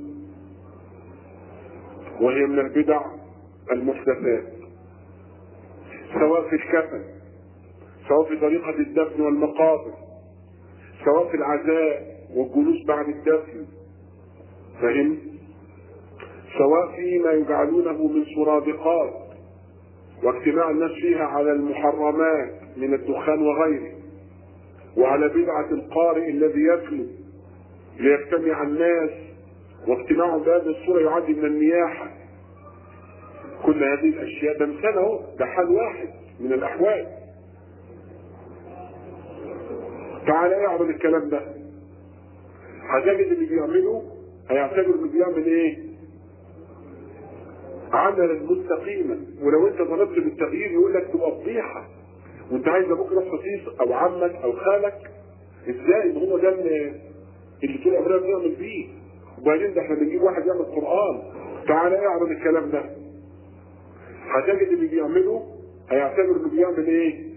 Speaker 1: وهي من البدع المحدثات سواء في الكفن سواء في طريقه الدفن والمقابر سواء في العزاء والجلوس بعد الدفن فهم سواء فيما يجعلونه من سرادقات واجتماع الناس فيها على المحرمات من الدخان وغيره وعلى بدعة القارئ الذي يتلو ليجتمع الناس واجتماعهم بهذه الصورة يعد من النياحة كل هذه الأشياء ده مثال أهو ده حال واحد من الأحوال تعالى اعرض الكلام ده هتجد اللي بيعمله هيعتبر انه بيعمل ايه؟ عملا مستقيما ولو انت طلبت بالتغيير يقول لك تبقى فضيحه وانت عايز ابوك يروح خصيص او عمك او خالك ازاي ما هو ده اللي اللي طول عمرنا بنعمل بيه وبعدين ده احنا بنجيب واحد يعمل قران تعالى اعرض الكلام ده هتجد اللي بيعمله هيعتبر انه بيعمل ايه؟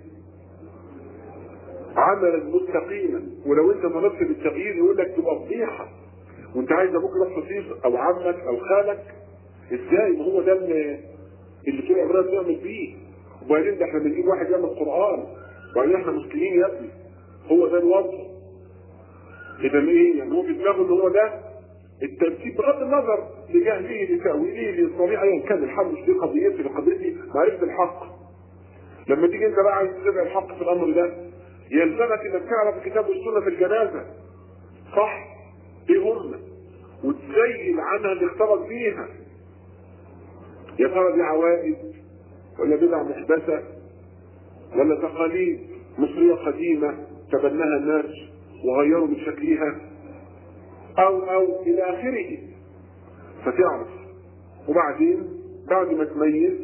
Speaker 1: عملا مستقيما ولو انت طلبت بالتغيير يقول لك تبقى فضيحه وانت عايز ابوك يروح خصيص او عمك او خالك ازاي ما هو ده اللي اللي طول عمرنا بنعمل بيه وبعدين ده احنا بنجيب واحد يعمل قران وبعدين احنا مسلمين يا ابني هو ده الوضع اذا ايه يعني هو في دماغه ان هو ده الترتيب بغض النظر لجهله لتاويله للصريح ايا كان الحق مش دي قضيتي قضيتي معرفه الحق لما تيجي انت بقى عايز تتبع الحق في الامر ده يلزمك انك تعرف الكتاب والسنه في الجنازه صح ايه هم وتزين عنها اللي اختلط بيها يا ترى دي عوائد ولا بدع محدثه ولا تقاليد مصريه قديمه تبناها الناس وغيروا من شكلها او او الى اخره فتعرف وبعدين بعد ما تميز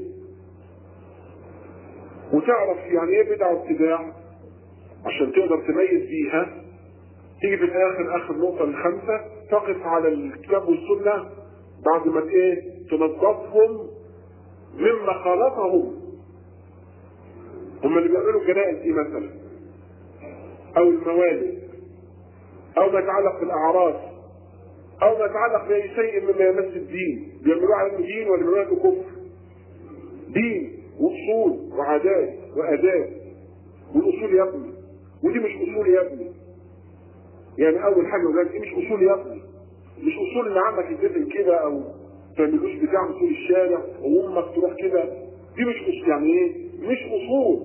Speaker 1: وتعرف يعني ايه بدعه وابتداع عشان تقدر تميز بيها تيجي في الاخر اخر نقطه الخامسه تقف على الكتاب والسنه بعد ما ايه تنظفهم مما خالطهم هم اللي بيعملوا الجنائز دي مثلا او الموالد او ما يتعلق بالاعراس او ما يتعلق باي شيء مما يمس الدين بيعملوه على انه دين ولا بيعملوه كفر دين واصول وعادات واداب والاصول يا ابني ودي مش اصول يا ابني يعني اول حاجه وجدت دي مش اصول يا ابني مش اصول اللي عندك الدفن كده او تعملوش بتاع طول الشارع وامك تروح كده دي مش اصول يعني ايه مش اصول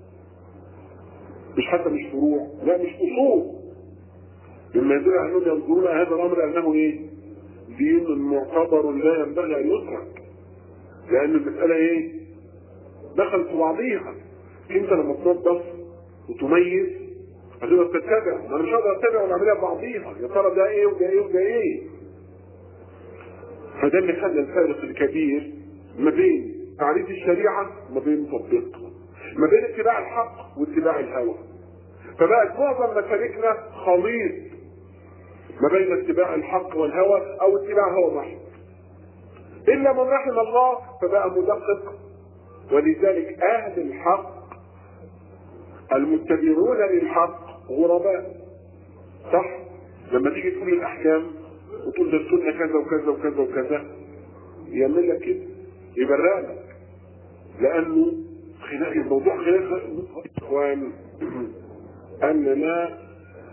Speaker 1: مش حتى مش فروع لا مش اصول مما يدل على انهم ينظرون هذا الامر انه ايه دين معتبر لا ينبغي ان يترك لان المساله ايه دخلت في بعضيها انت لما تنظف وتميز هتقدر تتبع ما انا مش هقدر اتبع ونعملها ببعضيها يا ترى ده ايه وده ايه وده ايه فده اللي خلى الفارق الكبير ما بين تعريف الشريعه وما بين تطبيقها ما بين اتباع الحق واتباع الهوى فبقت معظم مسالكنا خليط ما بين اتباع الحق والهوى او اتباع هوى محض الا من رحم الله فبقى مدقق ولذلك اهل الحق المتبعون للحق غرباء صح لما تيجي تقول الاحكام وتقول ده السنه كذا وكذا وكذا وكذا يعمل لك كده يبرق لك لانه خلاف الموضوع خلاف اخوان اننا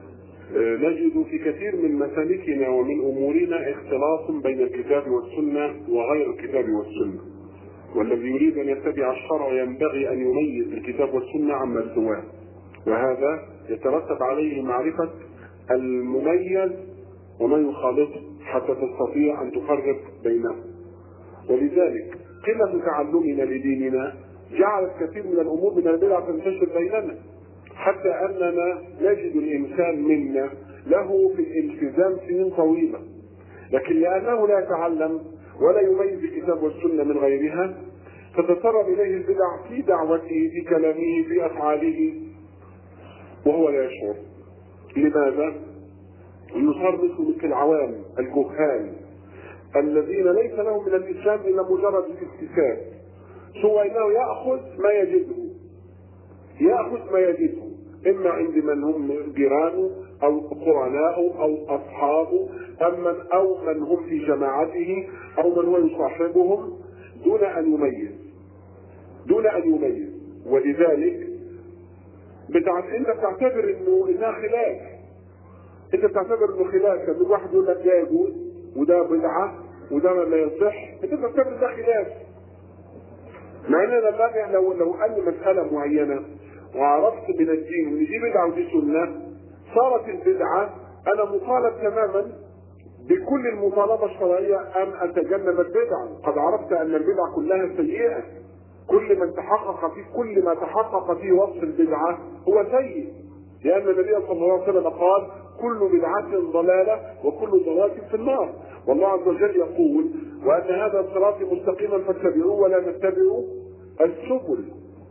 Speaker 1: نجد في كثير من مسالكنا ومن امورنا اختلاط بين الكتاب والسنه وغير الكتاب والسنه والذي يريد ان يتبع الشرع ينبغي ان يميز الكتاب والسنه عما سواه وهذا يترتب عليه معرفه المميز وما يخالطه حتى تستطيع ان تفرق بينهم ولذلك قله تعلمنا لديننا جعلت كثير من الامور من البدع تنتشر بيننا حتى اننا نجد الانسان منا له في الالتزام سنين طويله لكن لانه لا يتعلم ولا يميز الكتاب والسنه من غيرها تتسرب اليه البدع في دعوته في كلامه في افعاله وهو لا يشعر لماذا؟ يصار مثل العوام الجهال الذين ليس لهم من الاسلام الا مجرد الاكتساب سوى انه ياخذ ما يجده ياخذ ما يجده اما عند من هم جيرانه او قرناءه او اصحابه أما او من هم في جماعته او من هو يصاحبهم دون ان يميز دون ان يميز ولذلك بتاعت انت بتعتبر انه انها خلاف انت بتعتبر انه خلاف لما الواحد يقول لك ده يجوز وده بدعه وده ما يصح انت بتعتبر ده خلاف مع ان لما لو لو قال لي مساله معينه وعرفت من الدين ان دي بدعه ودي سنه صارت البدعه انا مطالب تماما بكل المطالبه الشرعيه ان اتجنب البدع قد عرفت ان البدع كلها سيئه كل من تحقق فيه كل ما تحقق فيه وصف البدعه هو سيء لان النبي صلى الله عليه وسلم قال كل بدعة ضلالة وكل ضلالة في النار والله عز وجل يقول وأن هذا صراطي مستقيما فاتبعوه ولا تتبعوا السبل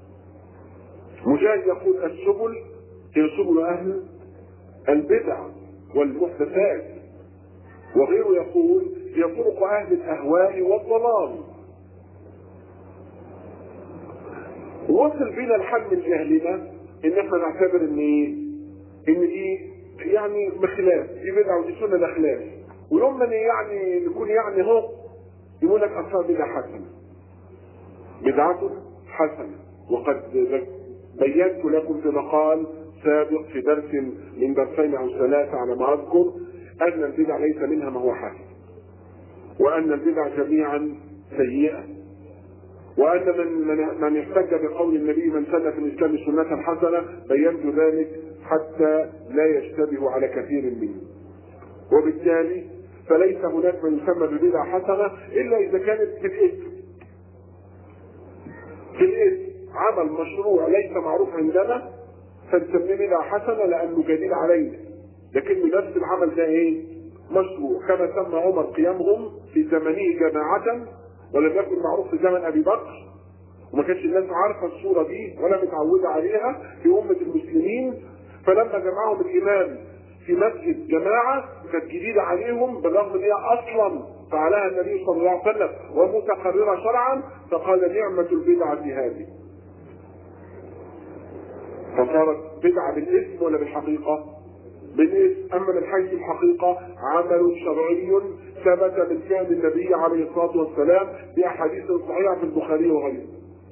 Speaker 1: مجاهد يقول السبل هي سبل أهل البدع والمحدثات وغيره يقول هي طرق أهل الأهواء والضلال وصل بنا الحل من جهلنا ان احنا نعتبر ان ايه؟ ان دي يعني بخلاف دي بدعه ودي سنه ده خلاف ويوم ما يعني نكون يعني هو يقول لك اصلا بدعه حسنه بدعته حسنه وقد بينت لكم في مقال سابق في درس من درسين او ثلاثه على ما اذكر ان البدع ليس منها ما هو حسن وان البدع جميعا سيئه وان من من من احتج بقول النبي من سن في الاسلام سنه حسنه بينت ذلك حتى لا يشتبه على كثير منه وبالتالي فليس هناك ما يسمى ببدعه حسنه الا اذا كانت في الاسم في الاسم عمل مشروع ليس معروف عندنا فنسميه بدعه حسنه لانه جديد علينا لكن نفس العمل ده ايه؟ مشروع كما سمى عمر قيامهم في زمنه جماعه ولم يكن معروف في زمن ابي بكر وما كانش الناس عارفه الصوره دي ولا متعوده عليها في امه المسلمين فلما جمعهم الامام في مسجد جماعه كانت جديده عليهم بالرغم ان هي اصلا فعلها النبي صلى الله عليه وسلم ومتقرره شرعا فقال نعمه البدعه هذه. فصارت بدعه بالاسم ولا بالحقيقه؟ بالاسم اما من حيث الحقيقه عمل شرعي ثبت من فعل النبي عليه الصلاه والسلام باحاديث صحيحه في البخاري وغيره.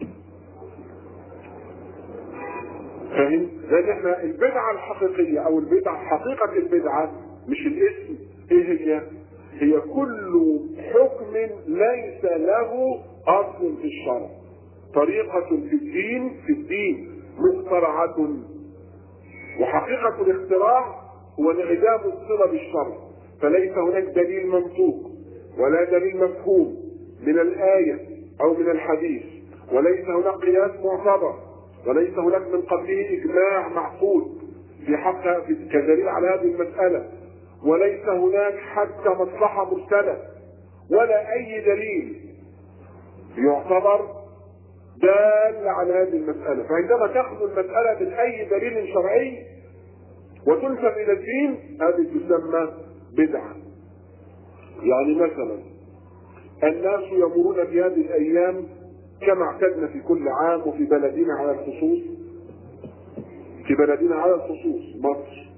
Speaker 1: فاهم؟ لان احنا البدعه الحقيقيه او البدعه حقيقه البدعه مش الاسم ايه هي؟ هي كل حكم ليس له اصل في الشرع. طريقة في الدين في الدين مخترعة وحقيقة الاختراع هو انعدام الصلة بالشرع فليس هناك دليل منطوق ولا دليل مفهوم من الآية أو من الحديث وليس هناك قياس معتبر وليس هناك من قبله إجماع معقود في حق في كدليل على هذه المسألة وليس هناك حتى مصلحة مرسلة ولا أي دليل يعتبر دال على هذه المسألة فعندما تأخذ المسألة من أي دليل شرعي وتنسب إلى الدين هذه تسمى بدعة يعني مثلا الناس يمرون في هذه الأيام كما اعتدنا في كل عام وفي بلدنا على الخصوص في بلدنا على الخصوص مصر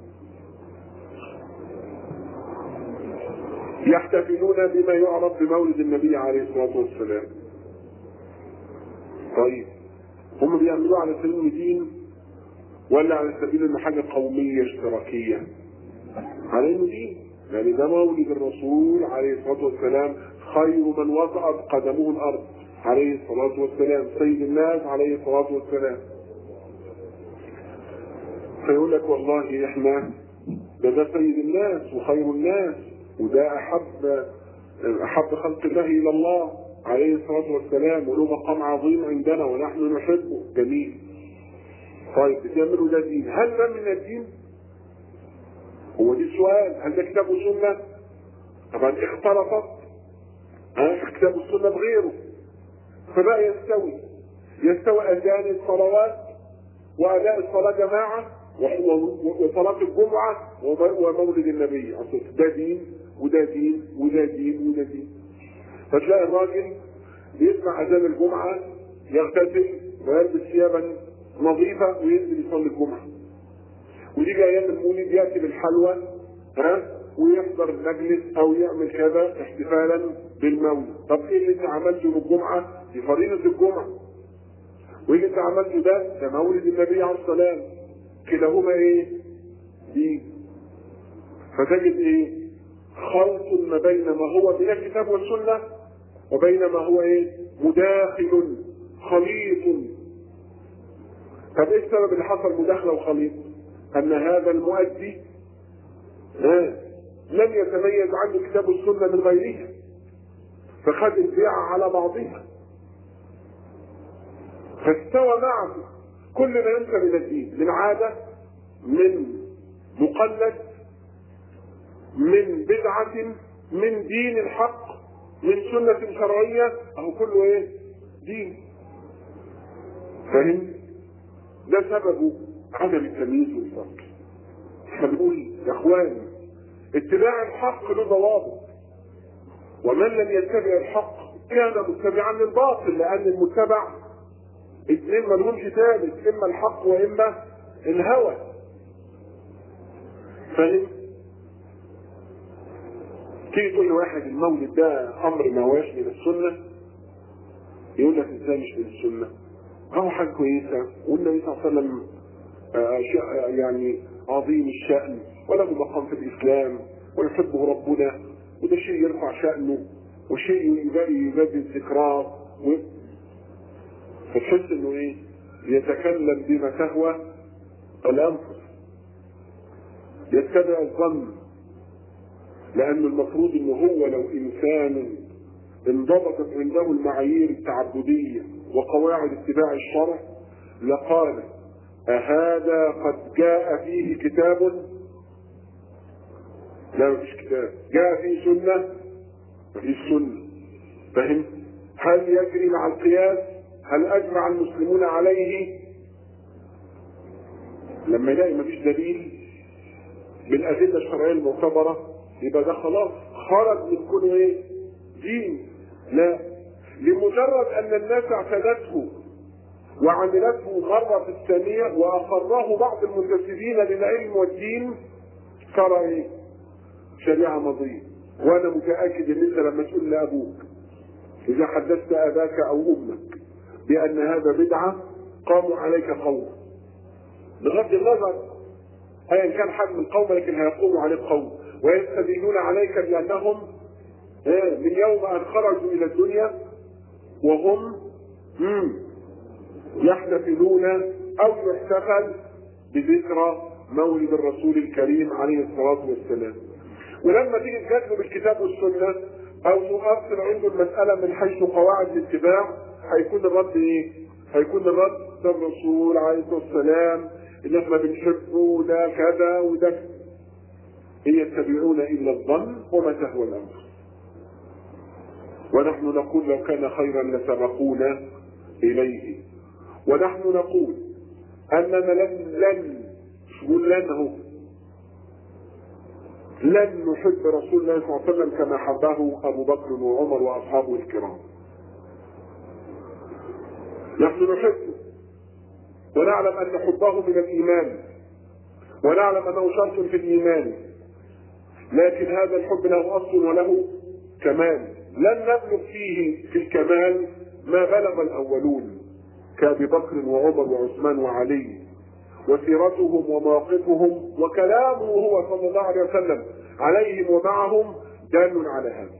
Speaker 1: يحتفلون بما يعرف بمولد النبي عليه الصلاة والسلام طيب هم بيعملوه على سبيل الدين ولا على سبيل انه حاجة قومية اشتراكية على انه دين يعني ده مولد الرسول عليه الصلاة والسلام خير من وطأت قدمه الارض عليه الصلاة والسلام سيد الناس عليه الصلاة والسلام فيقول لك والله احنا ده ده سيد الناس وخير الناس وده احب احب خلق الله الى الله عليه الصلاه والسلام وله مقام عظيم عندنا ونحن نحبه جميل طيب بتعملوا ده دين هل ده من الدين؟ هو دي السؤال هل ده كتاب وسنه؟ طبعا اختلطت ها كتاب السنه بغيره فبقى يستوي يستوي اذان الصلوات واداء الصلاه جماعه وصلاة الجمعة ومولد النبي ده دين وده دين وده دين وده دين فتلاقي الراجل يسمع أذان الجمعة يغتسل ويلبس ثيابا نظيفة وينزل يصلي الجمعة ويجي أيام المولد يأتي بالحلوى ها ويحضر المجلس أو يعمل كذا احتفالا بالمولد طب إيه اللي أنت عملته بالجمعة؟ دي فريضة الجمعة واللي أنت عملته ده ده مولد النبي عليه الصلاة والسلام كلاهما ايه دين فتجد ايه خلط ما بين ما هو من الكتاب والسنة وبين ما هو ايه مداخل خليط طب ايه السبب اللي حصل مداخلة وخليط ان هذا المؤدي آه لم يتميز عنه كتاب السنة من غيرها فخد البيعة على بعضها فاستوى معه كل ما ينسب الى الدين من عاده من مقلد من بدعه من دين الحق من سنه شرعيه اهو كله ايه؟ دين فاهم؟ ده سببه عدم التمييز والفرق احنا بنقول يا اخواني اتباع الحق له ضوابط ومن لم يتبع الحق كان متبعا للباطل لان المتبع اثنين ما لهمش ثالث اما الحق واما الهوى فاهم تيجي تقول لواحد المولد ده امر ما هواش من السنه يقول لك ازاي مش من السنه هو حاجه كويسه والنبي صلى الله عليه وسلم يعني عظيم الشان وله مقام في الاسلام ويحبه ربنا وده شيء يرفع شانه وشيء يجدد ذكراه فتحس انه ايه يتكلم بما تهوى الانفس يتبع الظن لان المفروض انه هو لو انسان انضبطت عنده المعايير التعبديه وقواعد اتباع الشرع لقال أهذا قد جاء فيه كتاب لا مفيش كتاب جاء فيه سنة مفيش سنة فهم هل يجري مع القياس هل أجمع المسلمون عليه لما يلاقي مفيش دليل بالأدلة الشرعية المعتبرة يبقى ده خلاص خرج من كونه ايه؟ دين لا لمجرد أن الناس اعتادته وعملته مرة في الثانية وأقره بعض المنتسبين للعلم والدين صار ايه؟ شريعة ماضية وأنا متأكد إن أنت لما تقول لأبوك إذا حدثت أباك أو أمك بأن هذا بدعة قاموا عليك قوم بغض النظر أيا كان حجم القوم لكن هيقوموا عليك قوم ويستدينون عليك بأنهم من يوم أن خرجوا إلى الدنيا وهم يحتفلون أو يحتفل بذكرى مولد الرسول الكريم عليه الصلاة والسلام ولما تيجي تجادله بالكتاب والسنة أو تؤصل عنده المسألة من حيث قواعد الاتباع هيكون الرد إيه؟ هيكون الرد ده الرسول عليه الصلاة والسلام اللي احنا بنحبه وده كذا وده إن يتبعون إلا الظن وما تهوى الأمر ونحن نقول لو كان خيرا لسبقونا إليه ونحن نقول أننا لن لن مش نقول لن أهو لن نحب رسول الله صلى الله عليه وسلم كما حبه أبو بكر وعمر وأصحابه الكرام نحن نحبه ونعلم أن حبه من الإيمان ونعلم أنه شرط في الإيمان لكن هذا الحب له أصل وله كمال لن نبلغ فيه في الكمال ما بلغ الأولون كأبي بكر وعمر وعثمان وعلي وسيرتهم ومواقفهم وكلامه هو صلى الله عليه وسلم عليهم ومعهم دال على هذا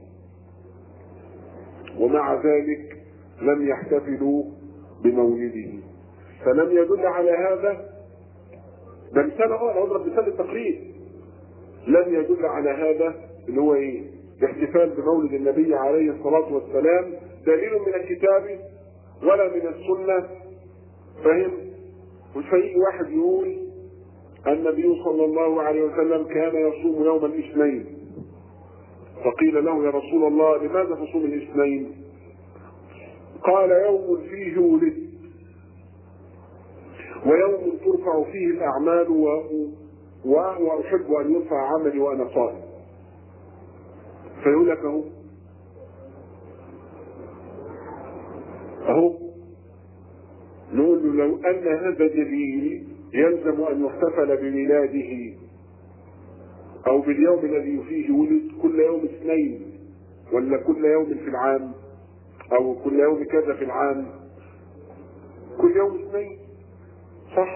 Speaker 1: ومع ذلك لم يحتفلوا بمولده فلم يدل على هذا ده مثال اه انا اضرب مثال التقريب لم يدل على هذا اللي هو ايه؟ الاحتفال بمولد النبي عليه الصلاه والسلام دليل من الكتاب ولا من السنه فهم؟ مش هيجي واحد يقول النبي صلى الله عليه وسلم كان يصوم يوم الاثنين فقيل له يا رسول الله لماذا تصوم الاثنين؟ قال يوم فيه ولدت ويوم ترفع فيه الأعمال و... و... وأحب أن يرفع عملي وأنا صائم فيقول لك أهو أهو نقول له لو أن هذا دليل يلزم أن يحتفل بميلاده أو باليوم الذي فيه ولد كل يوم اثنين ولا كل يوم في العام أو كل يوم كذا في العام كل يوم اثنين صح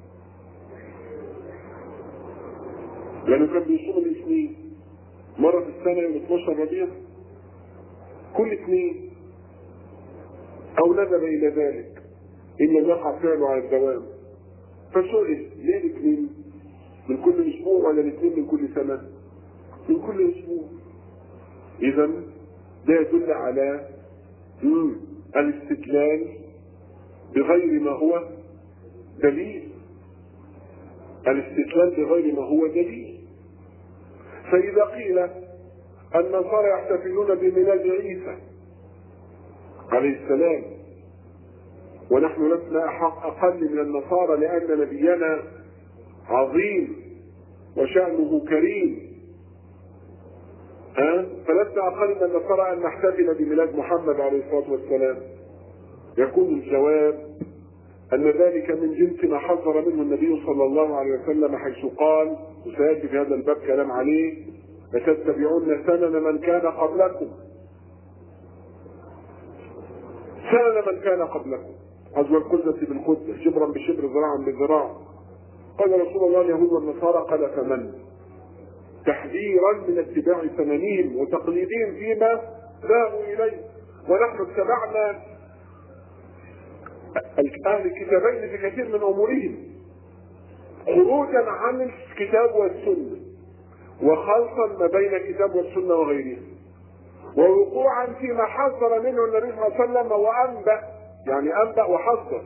Speaker 1: لأنه كان بيصوم الاثنين مرة في السنة يوم 12 ربيع كل اثنين أو ندب إلى ذلك إن لم يقع فعله على الدوام فسئل ليه الاثنين؟ من كل أسبوع ولا الاثنين من كل سنة؟ من كل أسبوع إذا ده يدل على مم. الاستدلال بغير ما هو دليل الاستدلال بغير ما هو دليل فإذا قيل النصارى يحتفلون بميلاد عيسى عليه السلام ونحن لسنا أحق أقل من النصارى لأن نبينا عظيم وشأنه كريم ها فلسنا أقل من النصارى أن نحتفل بميلاد محمد عليه الصلاة والسلام يكون الجواب أن ذلك من جنس ما حذر منه النبي صلى الله عليه وسلم حيث قال وسيأتي في هذا الباب كلام عليه لتتبعون سنن من كان قبلكم سنن من كان قبلكم غزو القدة بالقدة شبرا بشبر ذراعا بذراع قال رسول الله اليهود والنصارى قال فمن تحذيرا من اتباع سننهم وتقليدهم فيما ذهبوا اليه ونحن اتبعنا اهل الكتابين في كثير من امورهم خروجا عن الكتاب والسنه وخلطا ما بين الكتاب والسنه وغيرها ووقوعا فيما حذر منه النبي صلى الله عليه وسلم وانبا يعني انبا وحذر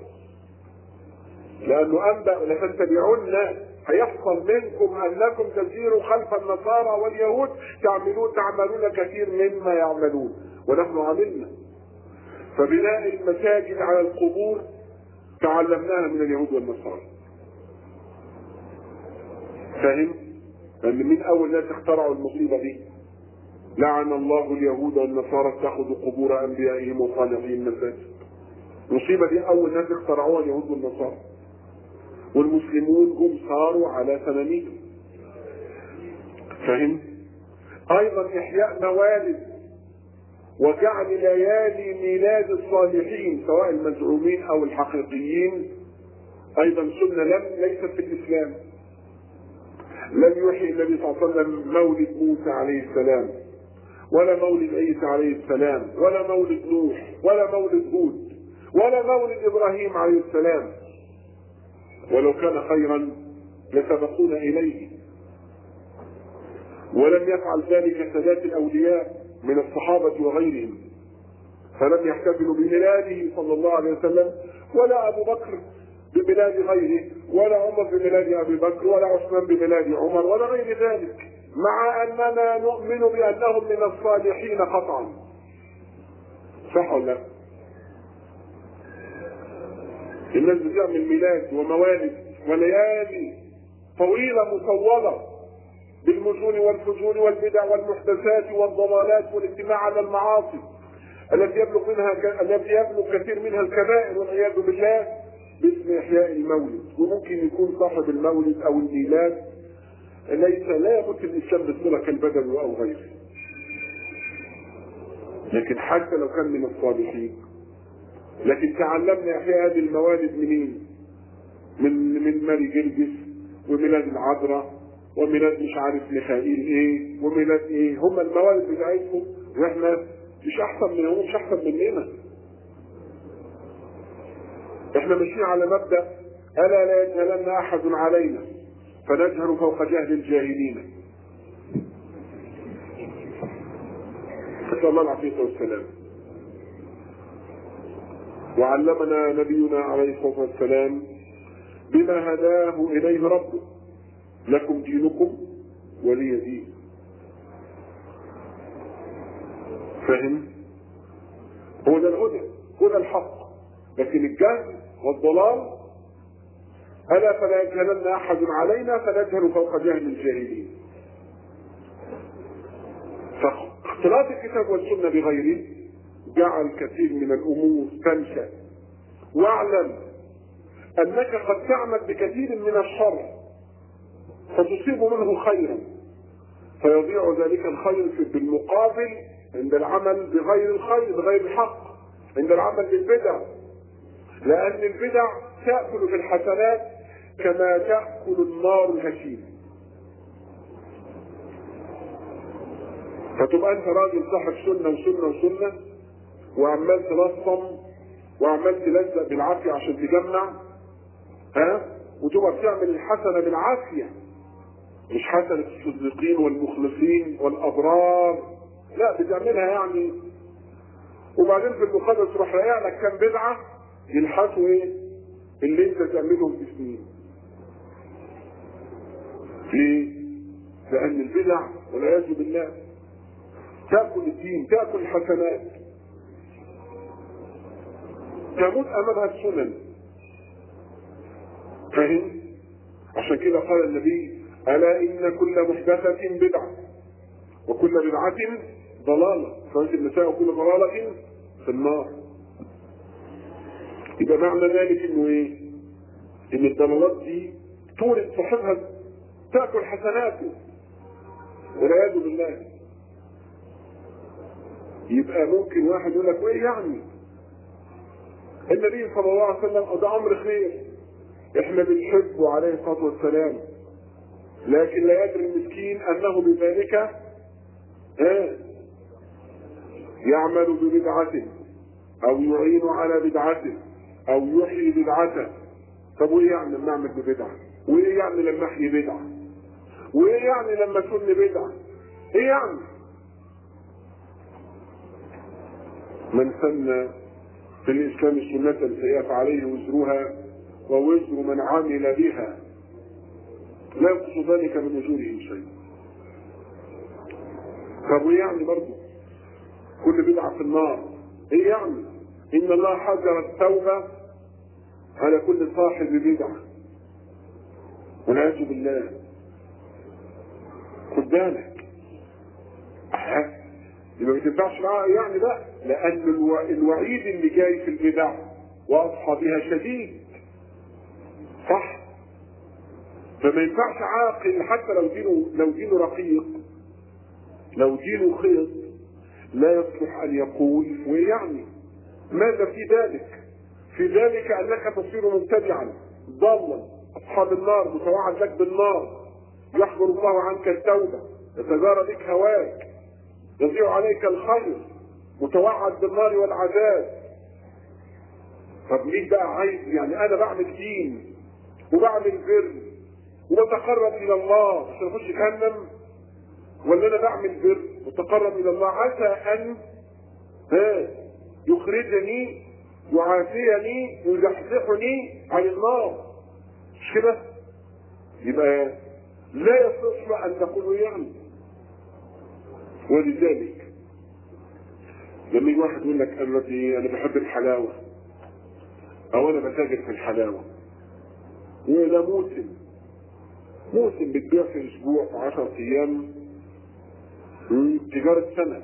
Speaker 1: لانه انبا لتتبعون هيحصل منكم انكم تسيروا خلف النصارى واليهود تعملون تعملون كثير مما يعملون ونحن عملنا فبناء المساجد على القبور تعلمناها من اليهود والنصارى فاهم؟ لأن من أول ناس اخترعوا المصيبة دي لعن الله اليهود والنصارى اتخذوا قبور أنبيائهم وصالحين مساجد المصيبة دي أول ناس اخترعوها اليهود والنصارى والمسلمون هم صاروا على سنانيهم فاهم؟ أيضا إحياء موالد وجعل ليالي ميلاد الصالحين سواء المزعومين او الحقيقيين ايضا سنه لم ليست في الاسلام لم يحيي النبي صلى الله عليه وسلم مولد موسى عليه السلام ولا مولد عيسى عليه السلام ولا مولد نوح ولا مولد هود ولا مولد ابراهيم عليه السلام ولو كان خيرا لسبقونا اليه ولم يفعل ذلك سادات الاولياء من الصحابة وغيرهم فلم يحتفلوا بميلاده صلى الله عليه وسلم ولا أبو بكر بميلاد غيره ولا عمر بميلاد أبي بكر ولا عثمان بميلاد عمر ولا غير ذلك مع أننا نؤمن بأنهم من الصالحين قطعا صح ولا الناس بتعمل ميلاد وموالد وليالي طويله مطوله بالمجون والفجور والبدع والمحدثات والضلالات والاجتماع على المعاصي التي يبلغ منها ك... التي يبلغ كثير منها الكبائر والعياذ بالله باسم احياء المولد وممكن يكون صاحب المولد او الميلاد ليس لا يمت الاسلام بالصله كالبدوي او غيره لكن حتى لو كان من الصالحين لكن تعلمنا احياء هذه الموالد منين؟ من من ماري جرجس وميلاد العذراء وميلاد مش عارف ميخائيل ايه وميلاد ايه هم الموالد بتاعتهم واحنا مش احسن منهم مش احسن مننا احنا ماشيين على مبدا الا لا يجهلن احد علينا فنجهل فوق جهل الجاهلين نسال الله العافيه والسلام وعلمنا نبينا عليه الصلاه والسلام بما هداه اليه ربه لكم دينكم ولي دين فاهم هو ده الهدى هدى الحق لكن الجهل والضلال ألا فلا يجهلن أحد علينا فنجهل فوق جهل الجاهلين فاختلاط الكتاب والسنة بغيره جعل كثير من الأمور تنشأ واعلم أنك قد تعمل بكثير من الشر فتصيب منه خيرا فيضيع ذلك الخير بالمقابل عند العمل بغير الخير بغير الحق عند العمل بالبدع لأن البدع تأكل في الحسنات كما تأكل النار الهشيم فتبقى أنت راجل صاحب سنة وسنة وسنة وعمال تلصم وعمال تلزق بالعافية عشان تجمع ها وتبقى بتعمل الحسنة بالعافية مش حسنة الصديقين والمخلصين والأبرار لا بتعملها يعني وبعدين في المقابل تروح رايع لك كام بدعة يلحسوا ايه؟ اللي انت تعملهم في سنين. ليه؟ لأن البدع والعياذ بالله تأكل الدين، تأكل الحسنات. تموت أمامها السنن. فاهم؟ عشان كده قال النبي: ألا إن كل محدثة بدعة وكل بدعة ضلالة، فأنت النساء وكل ضلالة في النار. يبقى معنى ذلك انه ايه؟ ان الضلالات دي تورد صاحبها تاكل حسناته والعياذ بالله يبقى ممكن واحد يقول لك وايه يعني؟ النبي صلى الله عليه وسلم ده امر خير احنا بنحبه عليه الصلاه والسلام لكن لا يدري المسكين انه بذلك ها يعمل ببدعة او يعين على بدعته او يحيي بدعته طب وايه يعني لما اعمل ببدعه؟ وايه يعني لما احيي بدعه؟ وايه يعني لما اسن بدعه؟ ايه يعني؟ من سن في الاسلام سنة سيئة فعليه وزرها ووزر من عمل بها لا ينقص ذلك من اجورهم شيء. طب وايه يعني برضه؟ كل بدعة في النار، ايه يعني؟ إن الله حذر التوبة على كل صاحب بدعة والعياذ بالله خد بالك يبقى ما تنفعش معاه يعني بقى لأن الو... الوعيد اللي جاي في البدع وأصحابها شديد صح فما ينفعش عاقل حتى لو دينه لو دينه رقيق لو دينه خيط لا يصلح أن يقول ويعني ماذا في ذلك؟ في ذلك انك تصير مبتدعا ضالا اصحاب النار متوعد لك بالنار يحضر الله عنك التوبه يتجارى بك هواك يضيع عليك الخير متوعد بالنار والعذاب طب ليه بقى عايز يعني انا بعمل دين وبعمل بر وبتقرب الى الله عشان اخش جهنم ولا انا بعمل بر وتقرب الى الله عسى ان ها يخرجني يعافيني يزحزحني عن النار مش كده؟ يبقى لا يصح ان تقول يعني ولذلك لما يجي واحد يقول لك الذي انا بحب الحلاوه او انا بتاجر في الحلاوه وده موسم موسم بتبيع في اسبوع في 10 ايام مم، تجاره سنه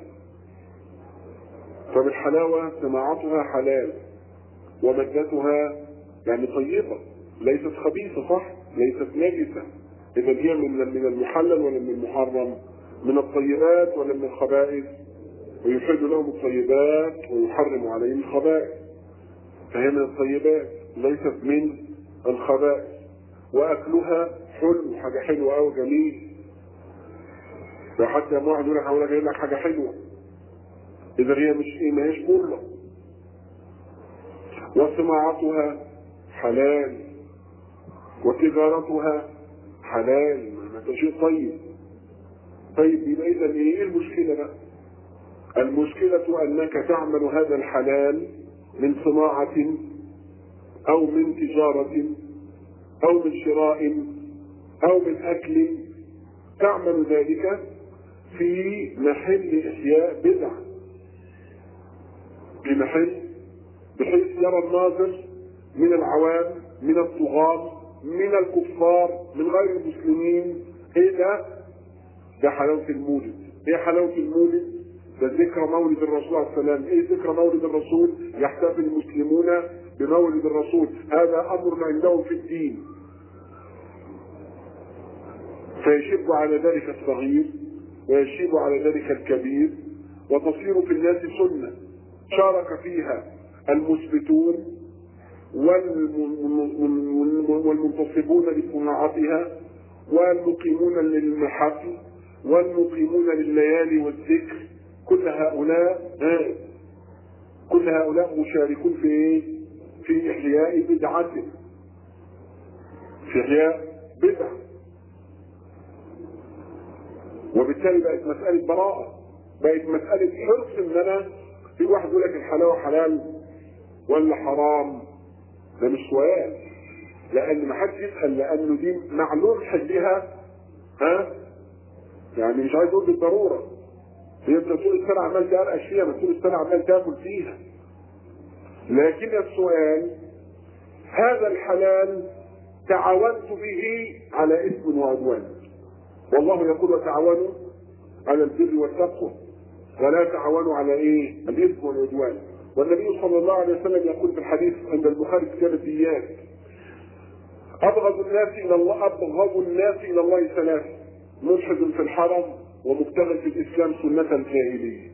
Speaker 1: فبالحلاوه صناعتها حلال ومادتها يعني طيبه ليست خبيثه صح ليست نجسه اذا هي من من المحلل ولا من المحرم من الطيبات ولا من الخبائث ويحل لهم الطيبات ويحرم عليهم الخبائث فهي من الطيبات ليست من الخبائث واكلها حلو حاجه حلوه قوي جميل وحتى واحد يقول لك هقول لك جايب لك حاجه حلوه اذا هي مش ايه ما هيش مره وصناعتها حلال وتجارتها حلال ما ده شيء طيب طيب يبقى اذا ايه المشكله بقى؟ المشكلة أنك تعمل هذا الحلال من صناعة أو من تجارة أو من شراء أو من أكل تعمل ذلك في محل إحياء بدعة في محل بحيث يرى الناظر من العوام من الطغاة من الكفار من غير المسلمين ايه ده؟ ده حلاوة المولد ايه حلاوة المولد؟ ده ذكرى مولد الرسول عليه السلام ايه ذكرى مولد الرسول يحتفل المسلمون بمولد الرسول هذا امر عندهم في الدين فيشب على ذلك الصغير ويشيب على ذلك الكبير وتصير في الناس سنة شارك فيها المثبتون والمنتصبون لصناعتها والمقيمون للمحافل والمقيمون لليالي والذكر كل هؤلاء كل هؤلاء مشاركون في ايه؟ في احياء بدعة في احياء بدعة وبالتالي بقت مسألة براءة بقت مسألة حرص ان انا في واحد يقول لك الحلاوة حلال ولا حرام ده مش سؤال لان ما حدش يسأل لانه دي معلوم حلها ها يعني مش عايز اقول بالضروره هي انت طول السنه عمال تقرقش فيها ما طول السنه عمال تاكل فيها لكن السؤال هذا الحلال تعاونت به على اثم وعدوان والله يقول وتعاونوا على البر والتقوى ولا تعاونوا على ايه الاثم والعدوان والنبي صلى الله عليه وسلم يقول في الحديث عند البخاري في كتاب الديات ابغض الناس الى الله ابغض الناس الى الله ثلاثه ملحد في الحرم ومبتغل في الاسلام سنة الجاهلية.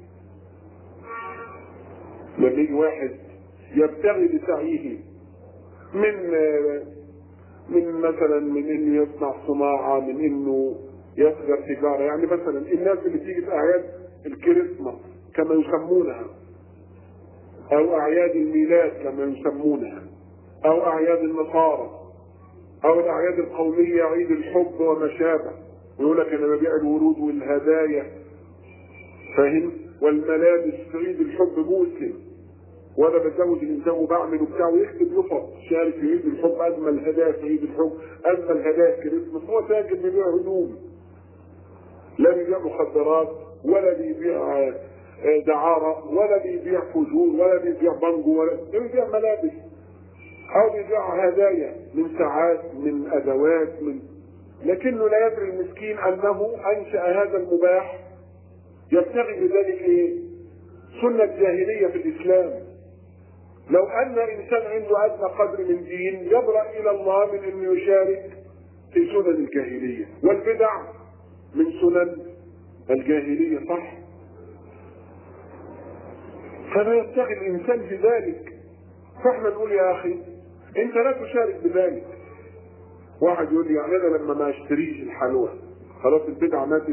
Speaker 1: لما يجي واحد يبتغي بسعيه من من مثلا من انه يصنع صناعة من انه يصدر تجارة يعني مثلا الناس اللي تيجي في اعياد الكريسماس كما يسمونها او اعياد الميلاد كما يسمونها او اعياد النصارى او الاعياد القومية عيد الحب وما شابه يقول لك انا ببيع الورود والهدايا فاهم والملابس في عيد الحب موسم وانا بزود الانسان وبعمل وبتاع ويكتب يفط شارك في عيد الحب اجمل هدايا في عيد الحب اجمل هدايا كريسماس هو تاجر بيبيع هدوم لا بيبيع مخدرات ولا بيبيع دعارة ولا بيبيع فجور ولا بيبيع بانجو ولا بيبيع ملابس او بيبيع هدايا من ساعات من ادوات من لكنه لا يدري المسكين انه انشا هذا المباح يبتغي بذلك ايه؟ سنه جاهليه في الاسلام لو ان انسان عنده ادنى قدر من دين يبرا الى الله من انه يشارك في سنن الجاهليه والبدع من سنن الجاهليه صح فلا يبتغي الانسان في ذلك فاحنا نقول يا اخي انت لا تشارك بذلك واحد يقول لي يعني انا لما ما اشتريش الحلوى خلاص البدعه ماتت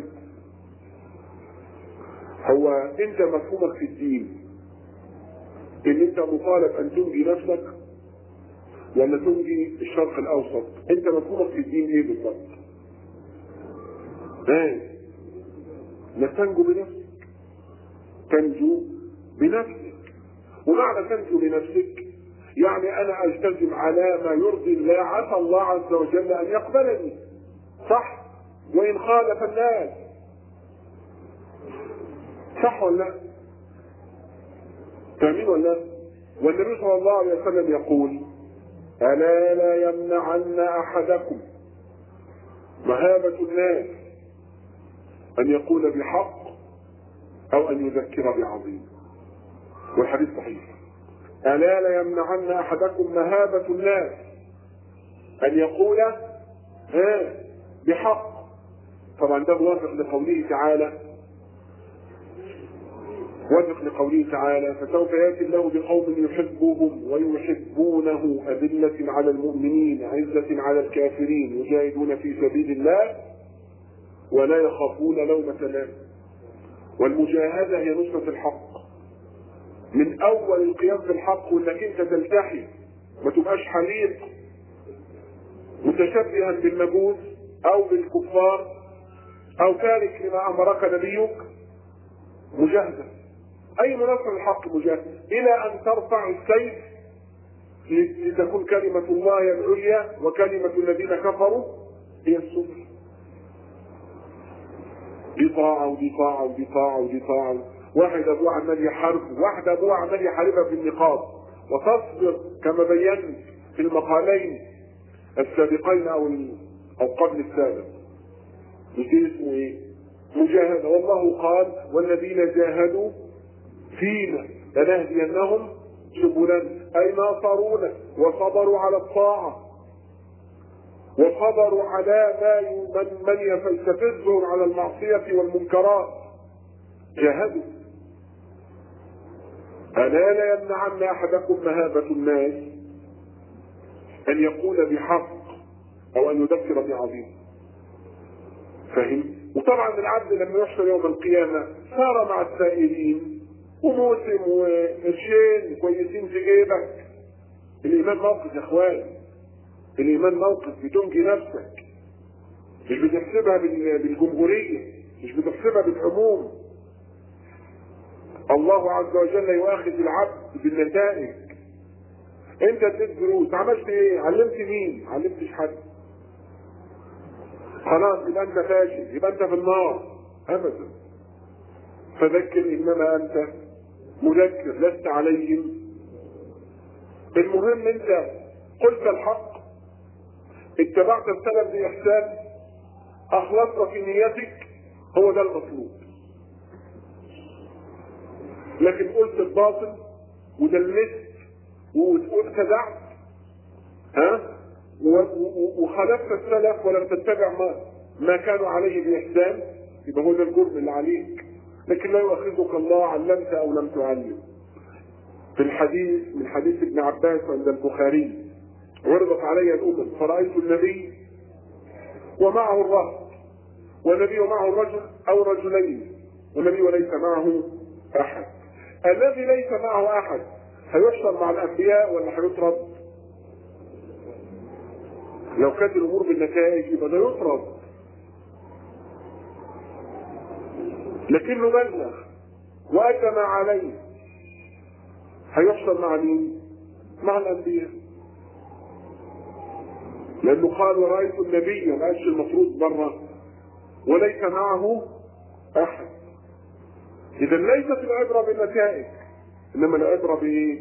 Speaker 1: هو انت مفهومك في الدين ان انت مطالب ان تنجي نفسك ولا تنجي الشرق الاوسط انت مفهومك في الدين ايه بالضبط ايه لا تنجو بنفسك تنجو بنفسك ومعنى تنجو بنفسك يعني انا التزم على ما يرضي الله عسى الله عز وجل ان يقبلني صح وان خالف الناس صح ولا لا فاهمين ولا لا والنبي صلى الله عليه وسلم يقول ألا لا يمنعن أحدكم مهابة الناس أن يقول بحق أو أن يذكر بعظيم والحديث صحيح ألا لا يمنعن أحدكم مهابة الناس أن يقول ها بحق طبعا ده موافق لقوله تعالى وفق لقوله تعالى فسوف ياتي الله بقوم يحبهم ويحبونه أذلة على المؤمنين عزة على الكافرين يجاهدون في سبيل الله ولا يخافون لومة لائم والمجاهدة هي نصرة الحق من أول القيام في الحق وإنك أنت تلتحي ما تبقاش حليق متشبها بالمجوس أو بالكفار أو تارك لما أمرك نبيك مجاهدة أي منصر الحق مجاهد إلى أن ترفع السيف لتكون كلمة الله العليا وكلمة الذين كفروا هي السفلى دي طاعة ودي طاعة ودي طاعة ودي طاعة واحد أبوه عمال يحارب واحد أبوه عمال يحاربها في النقاط وتصبر كما بينت في المقالين السابقين أو أو قبل السابق مش دي اسمه إيه؟ مجاهدة والله قال والذين جاهدوا فينا لنهدينهم سبلا أي ناصرونا وصبروا على الطاعة وصبروا على ما من من يستفزهم على المعصية والمنكرات جاهدوا ألا لا يمنعن أحدكم مهابة الناس أن يقول بحق أو أن يذكر بعظيم فهم؟ وطبعا العبد لما يحشر يوم القيامة صار مع السائلين وموسم وقرشين كويسين في جيبك الإيمان موقف يا إخوان الإيمان موقف بتنجي نفسك مش بتحسبها بالجمهورية مش بتحسبها بالعموم الله عز وجل يؤاخذ العبد بالنتائج انت اديت دروس عملت ايه علمت مين علمتش حد خلاص يبقى انت فاشل يبقى انت في النار ابدا فذكر انما انت مذكر لست عليهم المهم انت قلت الحق اتبعت السلف باحسان اخلصت في نيتك هو ده المطلوب لكن قلت الباطل ودلست وابتدعت ها وخالفت السلف ولم تتبع ما ما كانوا عليه باحسان يبقى هو ده الجرم اللي عليك لكن لا يؤاخذك الله علمت او لم تعلم في الحديث من حديث ابن عباس عند البخاري عرضت علي الامم فرايت النبي ومعه الرهط والنبي معه الرجل او رجلين والنبي وليس معه احد الذي ليس معه احد هيحشر مع الانبياء ولا هيطرد لو كانت الامور بالنتائج يبقى ده يطرد لكنه بلغ واتى ما عليه هيحشر مع مين مع الانبياء لانه قال ورايت النبي ما قالش المفروض بره وليس معه احد اذا ليست العبره بالنتائج انما العبره بايه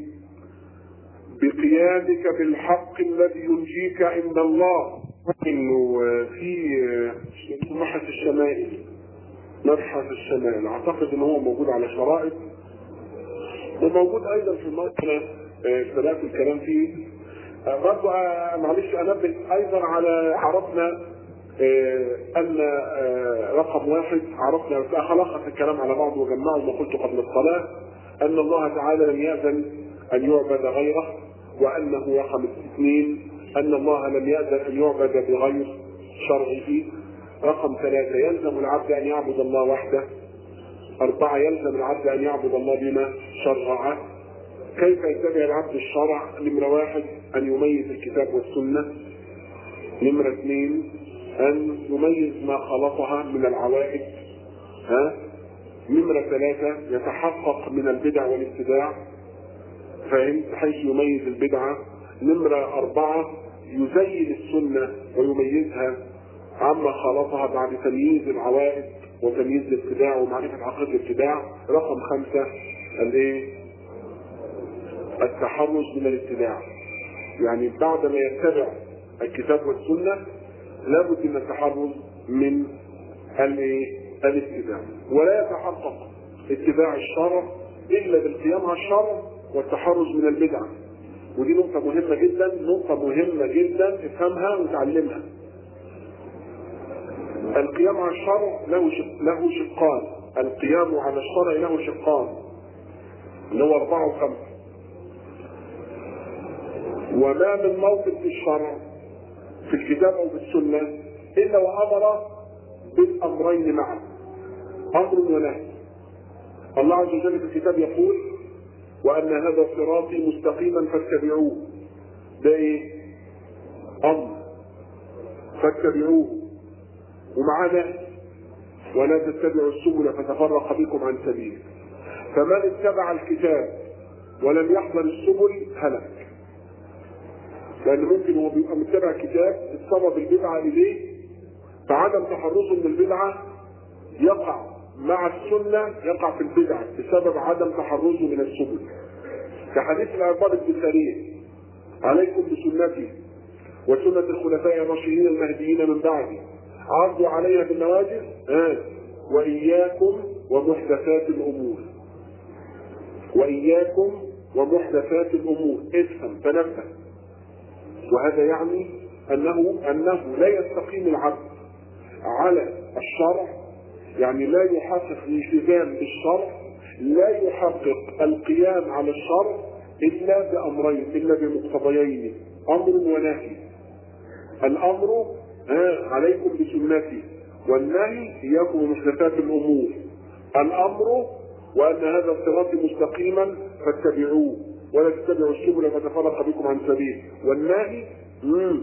Speaker 1: بقيامك بالحق الذي ينجيك عند الله انه في مبحث الشمائل مبحث الشمائل اعتقد ان هو موجود على شرائط وموجود ايضا في الموقع ابتدات الكلام فيه برضو معلش انبه ايضا على عرفنا ان رقم واحد عرفنا خلصت الكلام على بعض وجمعه ما قلت قبل الصلاه ان الله تعالى لم يأذن ان يعبد غيره وانه رقم اثنين ان الله لم يأذن ان يعبد بغير شرعه رقم ثلاثة يلزم العبد ان يعبد الله وحده أربعة يلزم العبد أن يعبد الله بما شرع كيف يتبع العبد الشرع نمرة واحد أن يميز الكتاب والسنة نمرة اثنين أن يميز ما خلطها من العوائد ها نمرة ثلاثة يتحقق من البدع والابتداع فاهم حيث يميز البدعة نمرة أربعة يزين السنة ويميزها عما خلطها بعد تمييز العوائد وتمييز الابتداع ومعرفة عقيدة الابتداع رقم خمسة الايه التحرز من الابتداع يعني بعد ما يتبع الكتاب والسنة لابد من التحرز من الايه؟ الاتباع ولا يتحقق اتباع الشرع الا بالقيام على الشرع والتحرز من البدعه ودي نقطة مهمة جدا نقطة مهمة جدا افهمها وتعلمها القيام على الشرع له شق له شقان القيام على الشرع له شقان اللي هو أربعة وخمسة وما من موقف في الشرع في الكتاب أو في السنة إلا وأمر بالأمرين معا أمر ونهي الله عز وجل في الكتاب يقول وأن هذا صراطي مستقيما فاتبعوه ده إيه؟ أمر فاتبعوه ومعانا ولا تتبعوا السبل فتفرق بكم عن سبيله فمن اتبع الكتاب ولم يحضر السبل هلك لان ممكن هو بيبقى متبع كتاب اتصاب بالبدعه اليه فعدم تحرزه من البدعه يقع مع السنه يقع في البدعه بسبب عدم تحرزه من السبل كحديث العباد بن سريع عليكم بسنتي وسنة الخلفاء الراشدين المهديين من بعدي عرضوا عليها بالنواجذ آه. وإياكم ومحدثات الأمور وإياكم ومحدثات الأمور افهم تنبه وهذا يعني أنه أنه لا يستقيم العبد على الشرع يعني لا يحقق الالتزام بالشرع لا يحقق القيام على الشرع إلا بأمرين إلا بمقتضيين أمر ونهي الأمر ها عليكم بسنتي والنهي إياكم ومحدثات الأمور الأمر وأن هذا الصراط مستقيما فاتبعوه ولا تتبعوا السبل فتفرق بكم عن سبيل والنهي مم.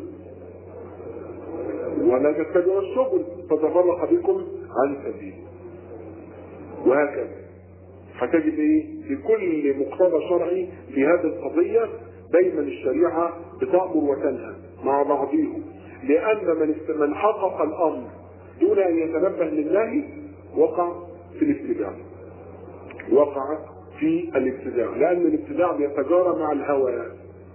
Speaker 1: ولا تتبعوا السبل فتفرق بكم عن سبيل وهكذا هتجد ايه في كل مقتضى شرعي في هذه القضيه دايما الشريعه بتامر وتنهى مع بعضهم لان من من حقق الامر دون ان يتنبه للنهي وقع في الابتداع وقع في الابتداع لان الابتداع بيتجارى مع الهوى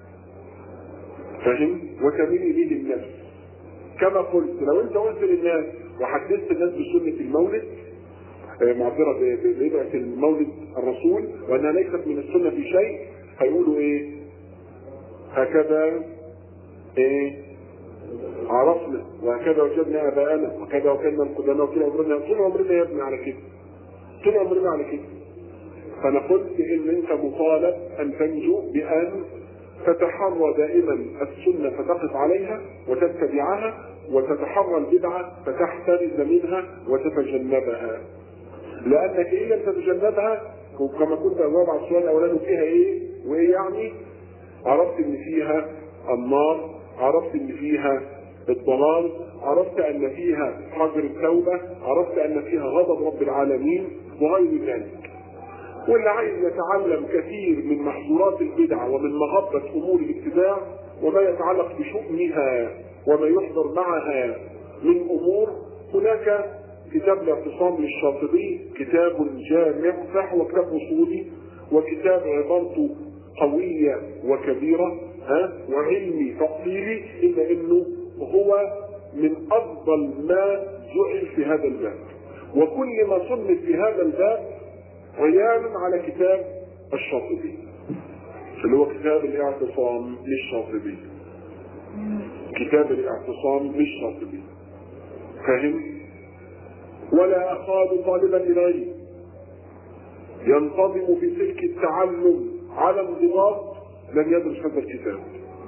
Speaker 1: فاهم وتميل اليه النفس كما قلت لو انت قلت للناس وحدثت الناس بسنه المولد معذره ببدعه المولد الرسول وانها ليست من السنه في شيء هيقولوا ايه؟ هكذا ايه؟ عرفنا وهكذا وجدنا اباءنا وكذا وكنا القدماء طول عمرنا طول عمرنا يا ابني على كده طول عمرنا على كده فانا قلت ان انت مطالب ان تنجو بان تتحرى دائما السنه فتقف عليها وتتبعها وتتحرى البدعه فتحترز منها وتتجنبها لانك ان لم تتجنبها كما كنت اجاوب على السؤال الاولاني فيها ايه وايه يعني عرفت ان فيها النار عرفت ان فيها الضلال عرفت ان فيها حجر التوبه عرفت ان فيها غضب رب العالمين وغير ذلك واللي عايز يتعلم كثير من محظورات البدعه ومن مغبه امور الابتداع وما يتعلق بشؤمها وما يحضر معها من امور هناك كتاب الاعتصام للشاطبي كتاب جامع فهو كتاب اصولي وكتاب عبارته قويه وكبيره ها وعلمي تفصيلي الا انه هو من افضل ما جعل في هذا الباب وكل ما صنف في هذا الباب عيان على كتاب الشاطبي اللي هو كتاب الاعتصام للشاطبي كتاب الاعتصام للشاطبي فاهم ولا أخاذ طالبا للعلم ينتظم في سلك التعلم على انضباط لم يدرس هذا الكتاب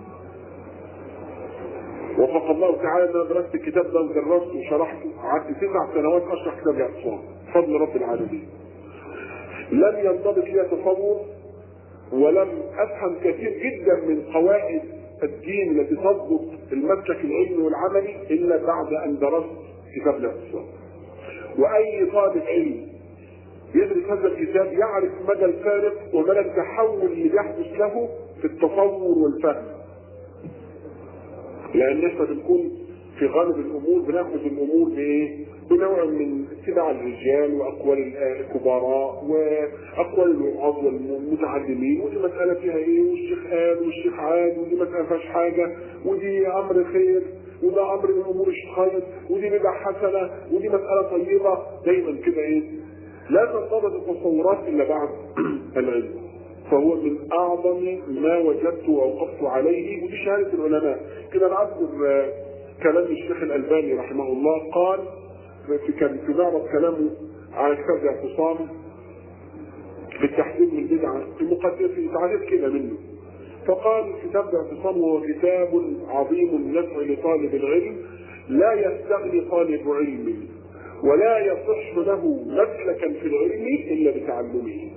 Speaker 1: وفق الله تعالى ان انا درست الكتاب ده ودرسته وشرحته قعدت تسع سنوات اشرح كتاب الاعتصام بفضل رب العالمين لم ينضبط لي تصور ولم افهم كثير جدا من قواعد الدين التي تضبط المسلك العلمي والعملي الا بعد ان درست كتاب الاعتصام واي طالب علم يدرس هذا الكتاب يعرف مدى الفارق ومدى التحول اللي بيحدث له في التصور والفهم لان احنا بنكون في غالب الامور بناخذ الامور بايه؟ بنوع من اتباع الرجال واقوال الكبراء واقوال الوعاظ والمتعلمين ودي مساله فيها ايه والشيخ قال والشيخ عاد ودي مساله فيهاش حاجه ودي امر خير وده امر من امور الخير ودي بدعه حسنه ودي مساله طيبه دايما كده ايه لا تنضبط التصورات الا بعد العلم فهو من اعظم ما وجدت واوقفت عليه ودي شهاده العلماء كده انا اذكر كلام الشيخ الالباني رحمه الله قال في كان في معرض كلامه على كتاب الاعتصام في التحذير من البدعه في مقدمه في تعريف كده منه فقال كتاب الاعتصام هو كتاب عظيم النفع لطالب العلم لا يستغني طالب علم ولا يصح له مسلكا في العلم الا بتعلمه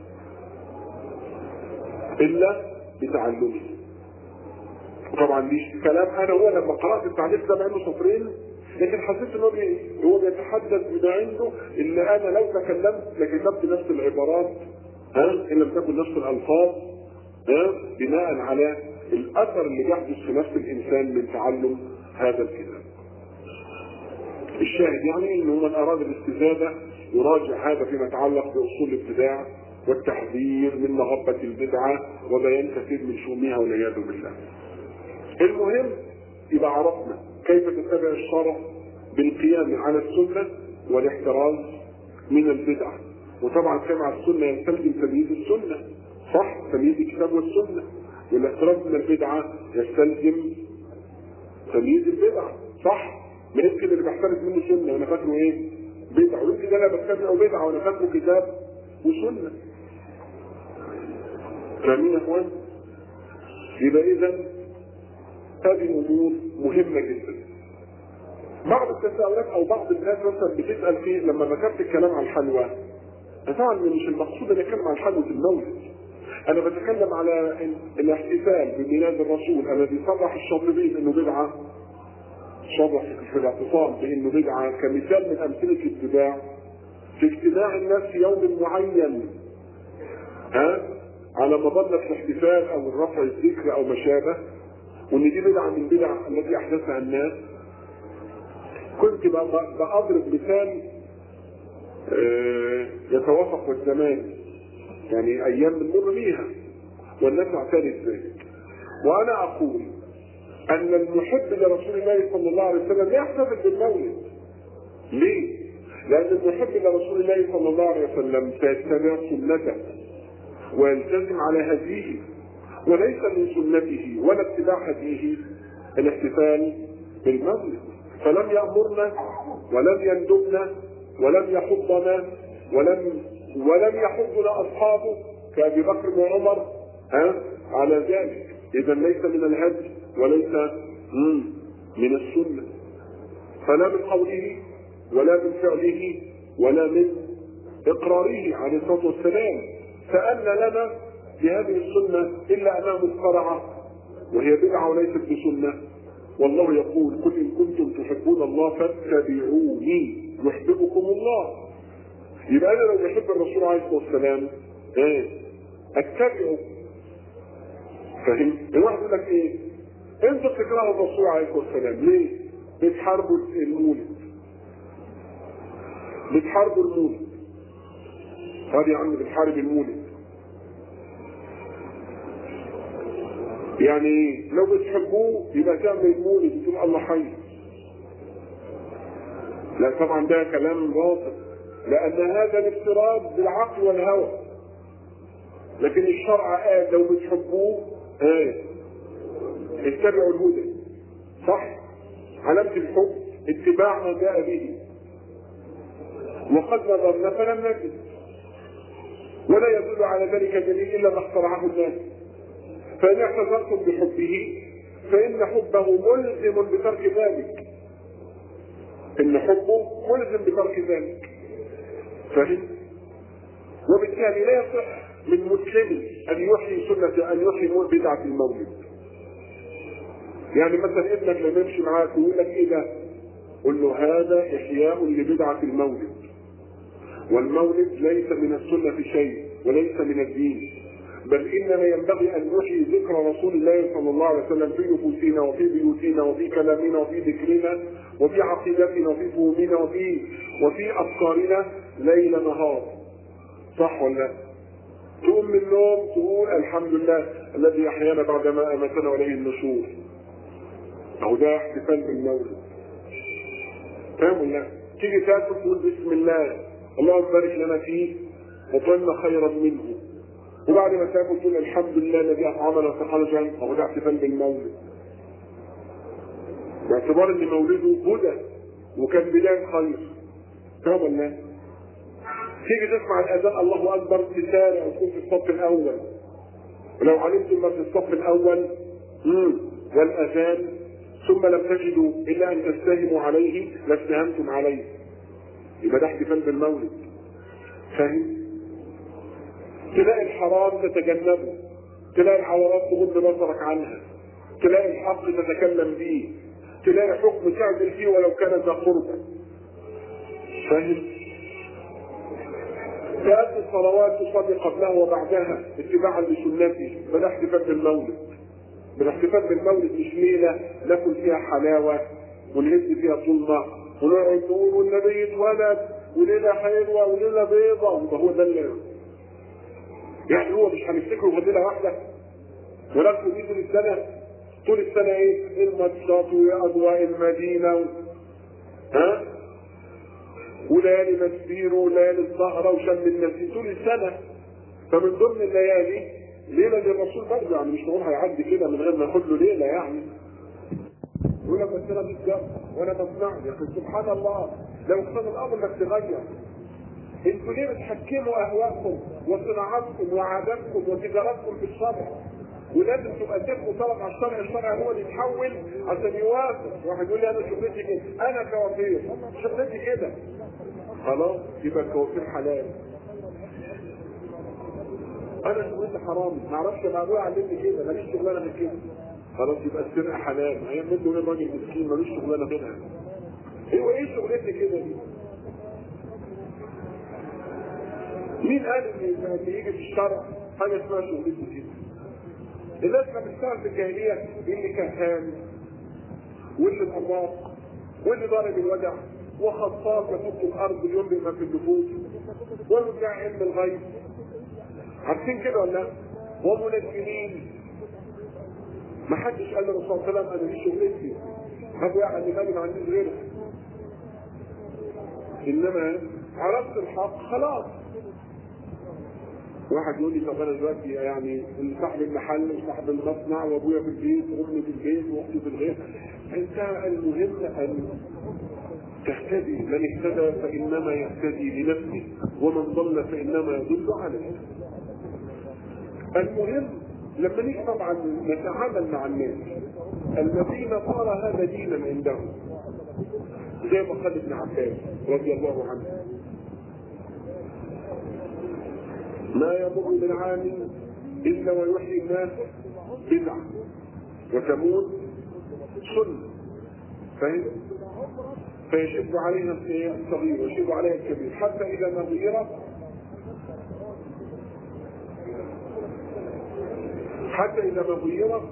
Speaker 1: الا بتعلمه طبعا دي كلام انا هو لما قرات التعليق ده بانه سطرين لكن حسيت ان هو هو بيتحدث بما عنده ان انا لو تكلمت لكتبت نفس العبارات ها ان لم تكن نفس الالفاظ ها بناء على الاثر اللي يحدث في نفس الانسان من تعلم هذا الكتاب. الشاهد يعني انه من اراد الاستزاده يراجع هذا فيما يتعلق باصول الابتداع والتحذير من مغبه البدعه وبيان كثير من شؤمها والعياذ بالله. المهم يبقى عرفنا كيف تتبع الشرع بالقيام على السنة والاحتراز من البدعة وطبعا كما على السنة يستلزم تمييز السنة صح تمييز الكتاب والسنة والاحتراز من البدعة يستلزم تمييز البدعة صح ما يمكن اللي بحترز منه سنة وانا فاكره ايه بدعة ويمكن انا بتبعه بدعة وانا فاكره كتاب وسنة فاهمين يا اخوان؟ يبقى اذا هذه امور مهمه جدا. بعض التساؤلات او بعض الناس مثلا بتسال فيه لما ذكرت الكلام عن الحلوى طبعا مش المقصود ان اتكلم عن حلوى المولد. انا بتكلم على الاحتفال بميلاد الرسول الذي صرح الشاطبي بانه بدعه صرح في الاعتصام بانه بدعه كمثال من امثله الاتباع في اجتماع الناس في يوم معين ها على مظنه الاحتفال او الرفع الذكر او ما شابه وان دي بدعه من البدع التي احدثها الناس كنت بضرب مثال يتوافق الزمان يعني ايام بنمر بيها والناس اعتادت ذلك وانا اقول ان المحب لرسول الله صلى الله عليه وسلم لا يحتفل بالمولد ليه؟ لان المحب لرسول الله صلى الله عليه وسلم سيتبع سنته ويلتزم على هديه وليس من سنته ولا اتباع هديه الاحتفال بالمولد فلم يأمرنا ولم يندبنا ولم يحضنا ولم ولم يحضنا اصحابه كابي بكر وعمر ها على ذلك اذا ليس من الهدي وليس من السنه فلا من قوله ولا من فعله ولا من اقراره عليه الصلاه والسلام فان لنا بهذه السنة إلا أنها مخترعة وهي بدعة وليست بسنة والله يقول قل إن كنتم تحبون الله فاتبعوني يحببكم الله يبقى أنا لو بحب الرسول عليه الصلاة والسلام إيه أتبعه فاهم؟ الواحد يقول لك إيه؟ أنتوا بتكرهوا الرسول عليه الصلاة والسلام ليه؟ بتحاربوا المولد بتحاربوا المولد هذه يا عم بتحارب المولد يعني لو بتحبوه يبقى تعمل مولد وتقول الله حي لا طبعا ده كلام باطل لان هذا الافتراض بالعقل والهوى لكن الشرع قال لو بتحبوه ايه اتبعوا الهدى صح علامة الحب اتباع ما جاء به وقد نظرنا فلم نجد ولا يدل على ذلك دليل الا ما اخترعه الناس فإن اعتذرتم بحبه فإن حبه ملزم بترك ذلك إن حبه ملزم بترك ذلك فهم؟ وبالتالي لا يصح من مسلم أن يحيي سنة أن يحيي بدعة المولد يعني مثلا ابنك لما يمشي معاك ويقول لك ايه ده؟ قل له هذا احياء لبدعة المولد والمولد ليس من السنة في شيء وليس من الدين بل اننا ينبغي ان نحيي ذكر رسول الله صلى الله عليه وسلم في نفوسنا وفي بيوتنا وفي كلامنا وفي ذكرنا وفي عقيدتنا وفي فهومنا وفي وفي افكارنا ليل نهار صح ولا لا؟ تقوم من النوم تقول الحمد لله الذي احيانا بعدما اماتنا واليه النشور اهو ده احتفال بالمولد فاهم ولا لا؟ تيجي تاكل تقول بسم الله اللهم بارك لنا فيه وطلنا خيرا منه وبعد ما تاكل تقول الحمد لله الذي اطعمنا وسقانا جهنم اهو ده احتفال بالمولد باعتبار ان مولده هدى وكان بدايه خير فاهم ولا لا؟ تيجي تسمع الاذان الله اكبر تسارع وتكون في الصف الاول ولو علمتم ما في الصف الاول مم. والاذان ثم لم تجدوا الا ان تستهموا عليه لاستهمتم عليه يبقى ده احتفال بالمولد فاهم؟ تلاقي الحرام تتجنبه تلاقي العورات تغض نظرك عنها تلاقي الحق تتكلم به تلاقي حكم تعدل فيه ولو كان ذا قربى فاهم؟ تأتي الصلوات تصلي قبلها وبعدها اتباعا لسنته فده احتفال بالمولد بالاحتفال بالمولد مش ليله ناكل فيها حلاوه ونهز فيها طلمه ونقعد نقول والنبي اتولد وليله حلوه وليله بيضه وهو ده اللي يعني هو مش هنفتكره غير ليله واحده وناكله دي طول السنه طول السنه ايه؟ الماتشات واضواء المدينه و... ها؟ وليالي مسبير وليالي السهرة وشم النسيم طول السنة فمن ضمن الليالي ليلة للرسول برضه يعني مش نقول هيعدي كده من غير ما ياخد له ليلة يعني يقول لك بس انا بالجنب وانا بسمع يا اخي سبحان الله لو كان الامر انك تغير انتوا ليه بتحكموا اهواءكم وصناعاتكم وعاداتكم وتجاراتكم في الشرع ولازم تبقى تبقوا طلب على الشرع الشرع هو اللي يتحول عشان يوافق واحد يقول لي انا شغلتي كده انا كوافير شغلتي كده خلاص يبقى الكوافير حلال انا شغلتي حرام ما اعرفش ما ابويا علمني كده ماليش شغلانه من كده خلاص يبقى السرقه حلال هيعمل له ايه راجل مسكين ملوش شغلانه غيرها ايوه ايه شغلتي كده دي مين قال ان اللي يجي في الشرع حاجه اسمها شغلتي كده الناس كانت بتشتغل في الجاهليه اللي كهان واللي طراق واللي ضارب الوجع وخطاط يفك الارض اليوم بما في النفوس ومذيع علم الغيب عارفين كده ولا لا؟ ومنجمين ما حدش قال للرسول صلى الله عليه وسلم انا دي شغلتي ابو يعني بالي ما عنديش غيرها انما عرفت الحق خلاص واحد يقول لي طب انا دلوقتي يعني صاحب المحل وصاحب المصنع وابويا في البيت وامي في البيت واختي في البيت انت المهم ان تهتدي من اهتدى فانما يهتدي لنفسه ومن ضل فانما يضل على نفسه المهم لما نيجي طبعا نتعامل مع الناس الذين صار هذا دينا عندهم زي ما قال ابن عباس رضي الله عنه ما يمر من عام الا ويحيي الناس بدعه وتموت سنه فاهم؟ فيشد عليها الصغير ويشد عليها الكبير حتى اذا ما غيرت حتى اذا ما غيرت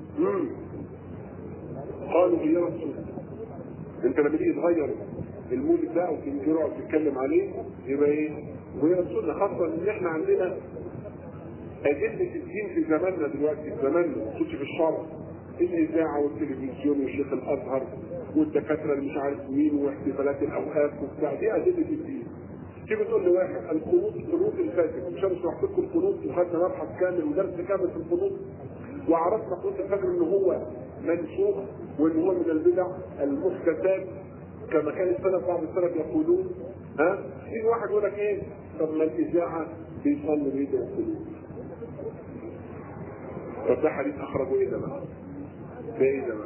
Speaker 1: قالوا غيرت سنه انت لما تيجي تغير المولد ده وتنكره او تتكلم عليه يبقى ايه؟ غيرت سنه خاصه ان احنا عندنا أدلة الدين في زماننا دلوقتي في زماننا ما في الشرع الإذاعة والتلفزيون والشيخ الأزهر والدكاترة اللي مش عارف مين واحتفالات الأوقاف وبتاع دي أدلة الدين. تيجي تقول لواحد القنوط قنوط الفجر مش انا شرحت لكم القنوط وخدنا مبحث كامل ودرس كامل في القنوط وعرفنا قنوط الفجر ان هو منسوخ وان هو من البدع المحدثات كما كان السلف بعض السلف يقولون ها يجي واحد يقول لك ايه طب ما الاذاعه بيصلوا بيدعوا القلوب طب ده حديث اخرجه ايه ده بقى؟ ده ايه ده بقى؟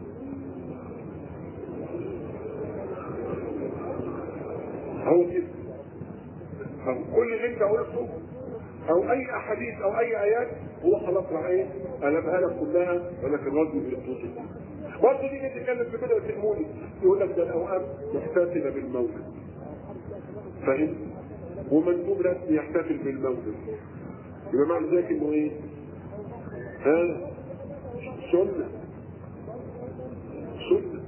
Speaker 1: هو كده كل اللي انت قلته او اي احاديث او اي ايات هو خلاص راح ايه قلبها لك كلها ولكن الرجل بيطوش برضه دي نتكلم في بدء المولد يقول لك ده الاوقات محتفله بالمولد فاهم؟ ومندوب رسمي يحتفل بالمولد يبقى معنى ذلك انه ايه؟ ها؟ سنة سنة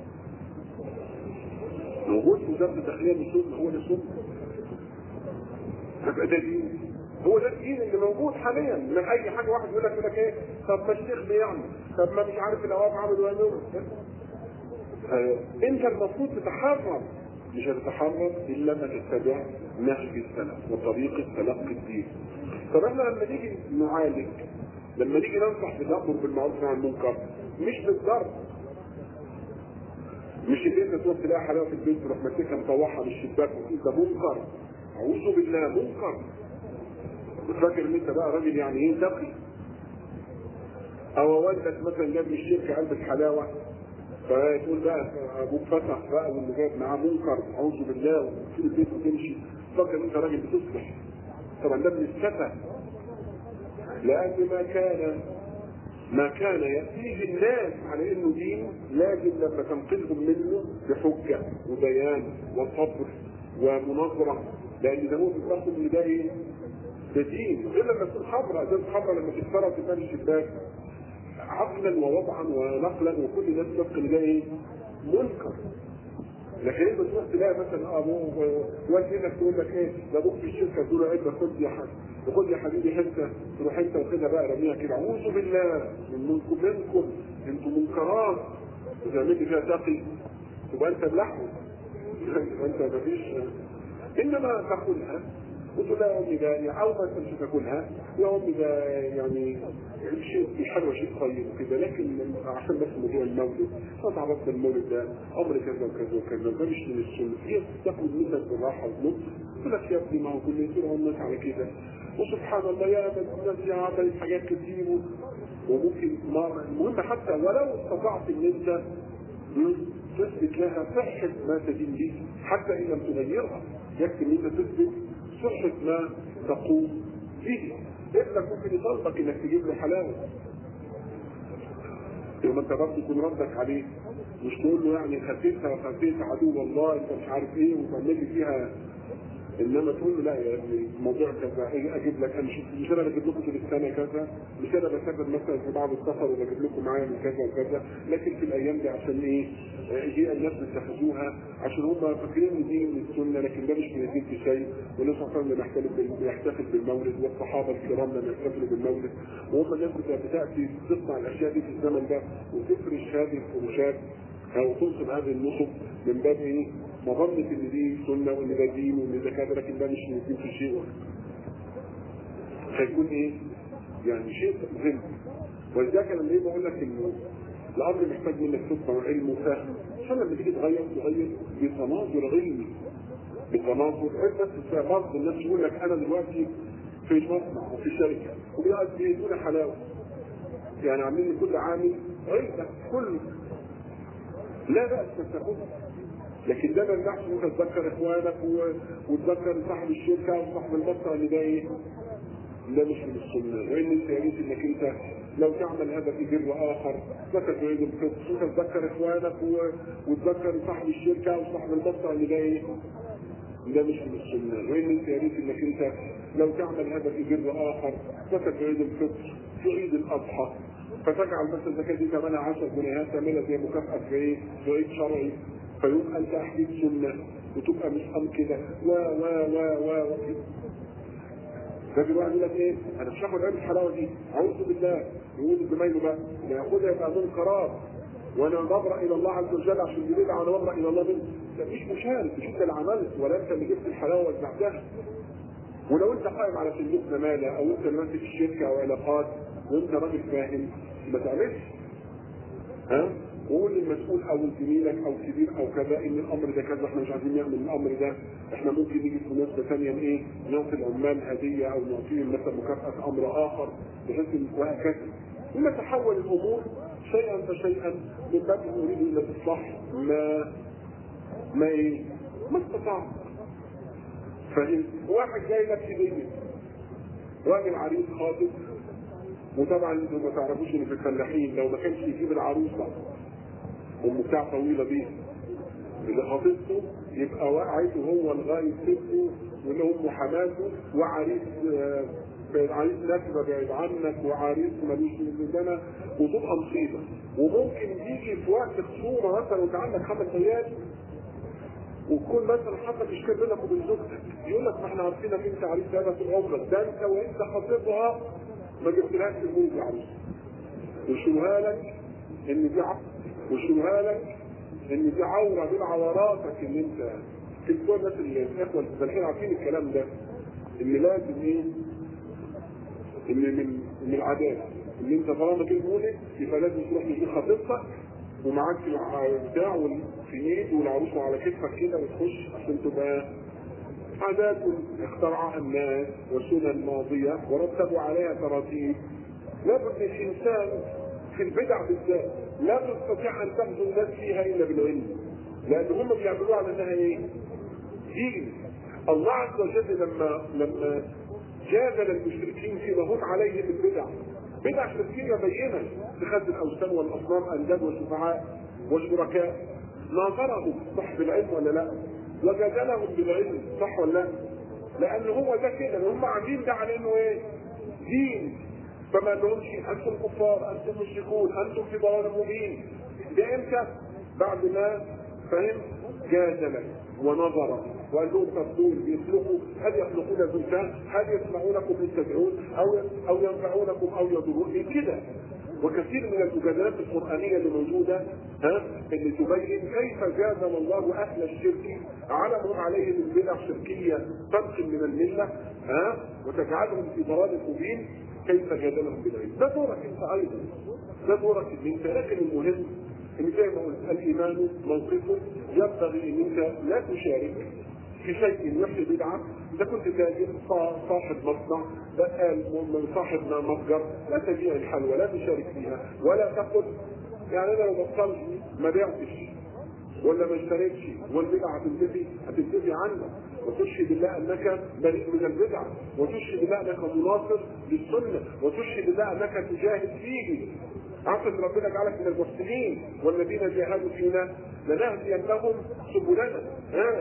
Speaker 1: وجود وزارة الداخلية من سنة هو ده سنة يبقى ده دين هو ده الدين اللي موجود حاليا من اي حاجه واحد يقول لك يقول لك ايه طب ما الشيخ بيعمل طب ما مش عارف الاواب عمل ويعمل انت المفروض تتحرر مش هتتحرر الا ما تتبع نهج السلف وطريقه تلقي الدين طب احنا لما نيجي نعالج لما نيجي ننصح بالامر بالمعروف والنهي عن المنكر مش بالضرب مش اللي انت تروح تلاقي حلاوه في البيت تروح ماسكها مطوعها من الشباك وتقول ده منكر اعوذ بالله منكر فاكر ان انت بقى راجل يعني ايه تقي او والدك مثلا جاب من الشركه علبه حلاوه فتقول بقى ابوك فتح بقى واللي جايب معاه منكر اعوذ بالله وتسيب البيت وتمشي فاكر انت راجل بتصلح طبعا ده من السفه لان ما كان ما كان يأتيه الناس على انه دين لازم لما تنقذهم منه بحجة وبيان وصبر ومناظرة لان ده هو بيتاخد ان ده ايه؟ ده دين غير لما تكون حمراء ده الحمراء لما تتفرج في باب الشباك عقلا ووضعا ونقلا وكل الناس تفقد ان ده ايه؟ منكر لكن انت تروح تلاقي مثلا ابوه والدتك تقول لك ايه ده ابوك في الشركه تقول له عيب خد يا حبيبي خد يا حبيبي حته تروح انت واخدها بقى رميها كده اعوذ بالله من منكم منكم انتم منكرات اذا عملت فيها تقي تبقى انت بلحمه انت مفيش انما تاكلها وتقول لها يا امي ده يعني او ما انت مش تاكلها يا امي ده يعني شيء مش حلوه شيء طيب وكده لكن عشان بس موضوع المولد انا عرفت المولد ده امر كذا وكذا وكذا ده مش من السنه هي تاخد منك بالراحه واللطف تقول لك يا ابني ما هو كل يصير الناس على كده وسبحان الله يا الناس عملت حاجات كتير وممكن ما المهم حتى ولو استطعت ان انت تثبت لها صحة ما تدين به حتى إن لم تغيرها يكفي إن أنت تثبت صحة ما تقوم به ابنك ممكن يطالبك إنك تجيب له حلاوة يوم أنت برضه يكون ردك عليه مش تقول له يعني خفيتها وخفيت عدو الله أنت مش عارف إيه وتعمل لي فيها انما تقول له لا يا ابني الموضوع كذا اجيب لك انا مش انا بجيب لكم في السنه كذا مش انا بسافر مثلا في بعض السفر وبجيب لكم معايا من كذا وكذا لكن في الايام دي عشان ايه؟ دي الناس بيتخذوها عشان هم فاكرين ان دي من السنه لكن ده مش من الدين في شيء والنبي صلى الله عليه وسلم بيحتفل بالمولد والصحابه الكرام لما يحتفلوا بالمولد وهم الناس بتاتي تصنع الاشياء دي في الزمن ده وتفرش هذه الفروشات او تنصب هذه النصب من باب ايه؟ مظنة ان دي سنة وان ده دين وان ده كذا لكن ده مش من الدين في شيء هيكون ايه؟ يعني شيء ذنب ولذلك انا ليه بقول لك انه الامر محتاج منك فقه وعلم وفهم عشان لما تيجي تغير تغير بتناظر علمي بتناظر بس بعض الناس يقول لك انا دلوقتي في مصنع وفي شركه وبيقعد بيدونا حلاوه يعني عاملين لكل عامل عده كله لا بأس تاخدها لكن ده ما يمنعش ان انت تذكر اخوانك و... وتذكر صاحب الشركه وصاحب المصنع اللي ده ايه؟ ده مش من السنه وان انت يا ريت انك انت لو تعمل هذا في بر اخر ذكر في عيد الفطر انت تذكر اخوانك و... وتذكر صاحب الشركه وصاحب المصنع اللي ده ايه؟ ده مش من السنه وان انت يا ريت انك انت لو تعمل هذا في بر اخر ذكر في عيد الفطر في عيد الاضحى فتجعل مثلا الزكاه دي ثمنها 10 جنيهات تعملها زي مكافاه في ايه؟ في عيد شرعي فيبقى انت احديث سنة وتبقى مش قام كده و و و و و فاجي واحد يقول لك ايه انا مش هاخد علم الحلاوه دي اعوذ بالله يقول زمايله بقى لا ياخدها يبقى منكرات وانا ببرا الى الله عز وجل عشان يريد وانا ببرا الى الله منه ده مش مشارك مش انت اللي عملت ولا انت اللي جبت الحلاوه وزعتها ولو انت قائم على صندوق زماله او انت اللي ماسك الشركه او علاقات وانت راجل فاهم ما تعملش ها وقول للمسؤول او زميلك او كبير او كذا ان الامر ده كذا احنا مش عايزين نعمل الامر ده احنا ممكن نيجي في مناسبه ثانيه ايه نعطي العمال هديه او نعطيهم مثلا مكافاه امر اخر بحيث وهكذا ونتحول الامور شيئا فشيئا من باب نريد الى الاصلاح ما ما ايه ما استطاع فاهم واحد جاي لك هديه راجل عريس خاطب وطبعا انتوا ما تعرفوش ان في الفلاحين لو ما كانش يجيب العروسه ام بتاع طويله دي اللي خاطبته يبقى عايزه هو لغايه سته وان ام حماته وعريس آه، بعيد عريس نكبه بعيد عنك وعريس ملوش لنا وتبقى مصيبه وممكن يجي في وقت خصومه مثلا وانت عندك خمس عيال وتكون مثلا حصل اشكال بينك وبين زوجتك يقول لك ما احنا عارفينك انت عريس هذا في عمرك ده انت وانت خطيبها ما جبتلهاش الجوز يا عروس وشوها لك ان دي عورة وشوها لك ان دي عوره دي عوراتك ان انت كل الناس اللي الاخوه المتفلحين عارفين الكلام ده ان لازم ايه ان من من العادات ان انت طالما كده مولد يبقى لازم تروح تجيب خطيبتك ومعاك بتاع في ايد والعروسه على كتفك كده وتخش عشان تبقى عادات اخترعها الناس وسنن ماضيه ورتبوا عليها تراتيب لابد الانسان في البدع بالذات لا تستطيع ان تغزو الناس فيها الا بالعلم لان هم بيعملوها على انها ايه؟ دين الله عز وجل لما لما جادل المشركين فيما هم عليه من بدع بدع شركيه بينه اتخاذ الاوثان والاصنام انداد وشفعاء وشركاء ناظرهم صح بالعلم ولا لا؟ وجادلهم بالعلم صح ولا لا؟ لان هو ده كده هم عاملين ده على انه ايه؟ دين فما لهمش انتم كفار انتم مشركون انتم في ضلال مبين ده امتى؟ بعد ما فهم جادل ونظر وقال لهم تفضول يخلقوا هل يخلقون ذنبا هل يسمعونكم ان تدعون او او ينفعونكم او يضرون كده وكثير من المجادلات القرآنية اللي موجودة ها اللي تبين كيف جازم الله أهل الشرك على ما هم عليه من بدع شركية تنقل من الملة ها وتجعلهم في ضلال مبين كيف جادلهم بالعلم ده دورك انت ايضا ده دورك ان انت لكن المهم ان زي ما قلت الايمان موقفه ينبغي ان انت لا تشارك في شيء يحيي بدعه اذا كنت تاجر صاحب مصنع بقال من صاحب متجر لا تبيع الحلوى لا تشارك فيها ولا تقل يعني انا لو بطلت ما بعتش ولا ما اشتريتش والبدعه هتنتفي هتنتفي عنك وتشهد الله انك بريء من البدعه وتشهد الله انك مناصر للسنه وتشهد الله انك تجاهد فيه عقد ربنا جعلك من المحسنين والذين جاهدوا فينا لنهدينهم سبلنا ها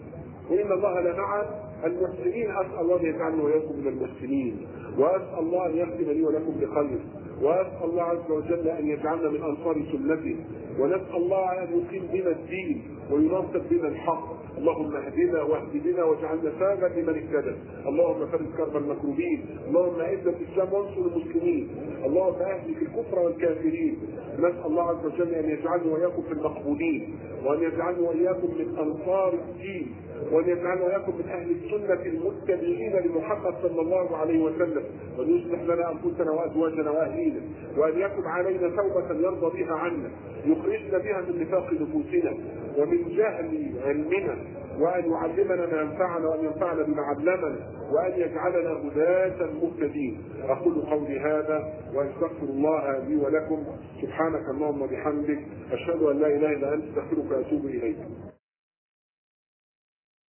Speaker 1: وان الله لمع المحسنين اسال الله ان يجعلنا واياكم من المحسنين واسال الله ان يختم لي ولكم بخير واسال الله عز وجل ان يجعلنا من انصار سنته ونسال الله ان يقيم بنا الدين وينصر بنا الحق اللهم اهدنا واهد بنا واجعلنا سابا لمن اهتدى اللهم فرج كرب المكروبين اللهم اعز الاسلام وانصر المسلمين اللهم اهلك الكفر والكافرين نسال الله عز وجل ان يجعلنا واياكم في المقبولين وان يجعلنا واياكم من انصار الدين وان يجعلنا واياكم من اهل السنه المتبعين لمحمد صلى الله عليه وسلم وان يصلح لنا انفسنا وازواجنا واهلينا وان يكتب علينا توبه يرضى بها عنا يخرجنا بها من نفاق نفوسنا ومن جهل علمنا وان يعلمنا ما ينفعنا وان ينفعنا بما علمنا وان يجعلنا هداة مهتدين اقول قولي هذا واستغفر الله لي ولكم سبحانك اللهم وبحمدك اشهد ان لا اله الا انت استغفرك واتوب اليك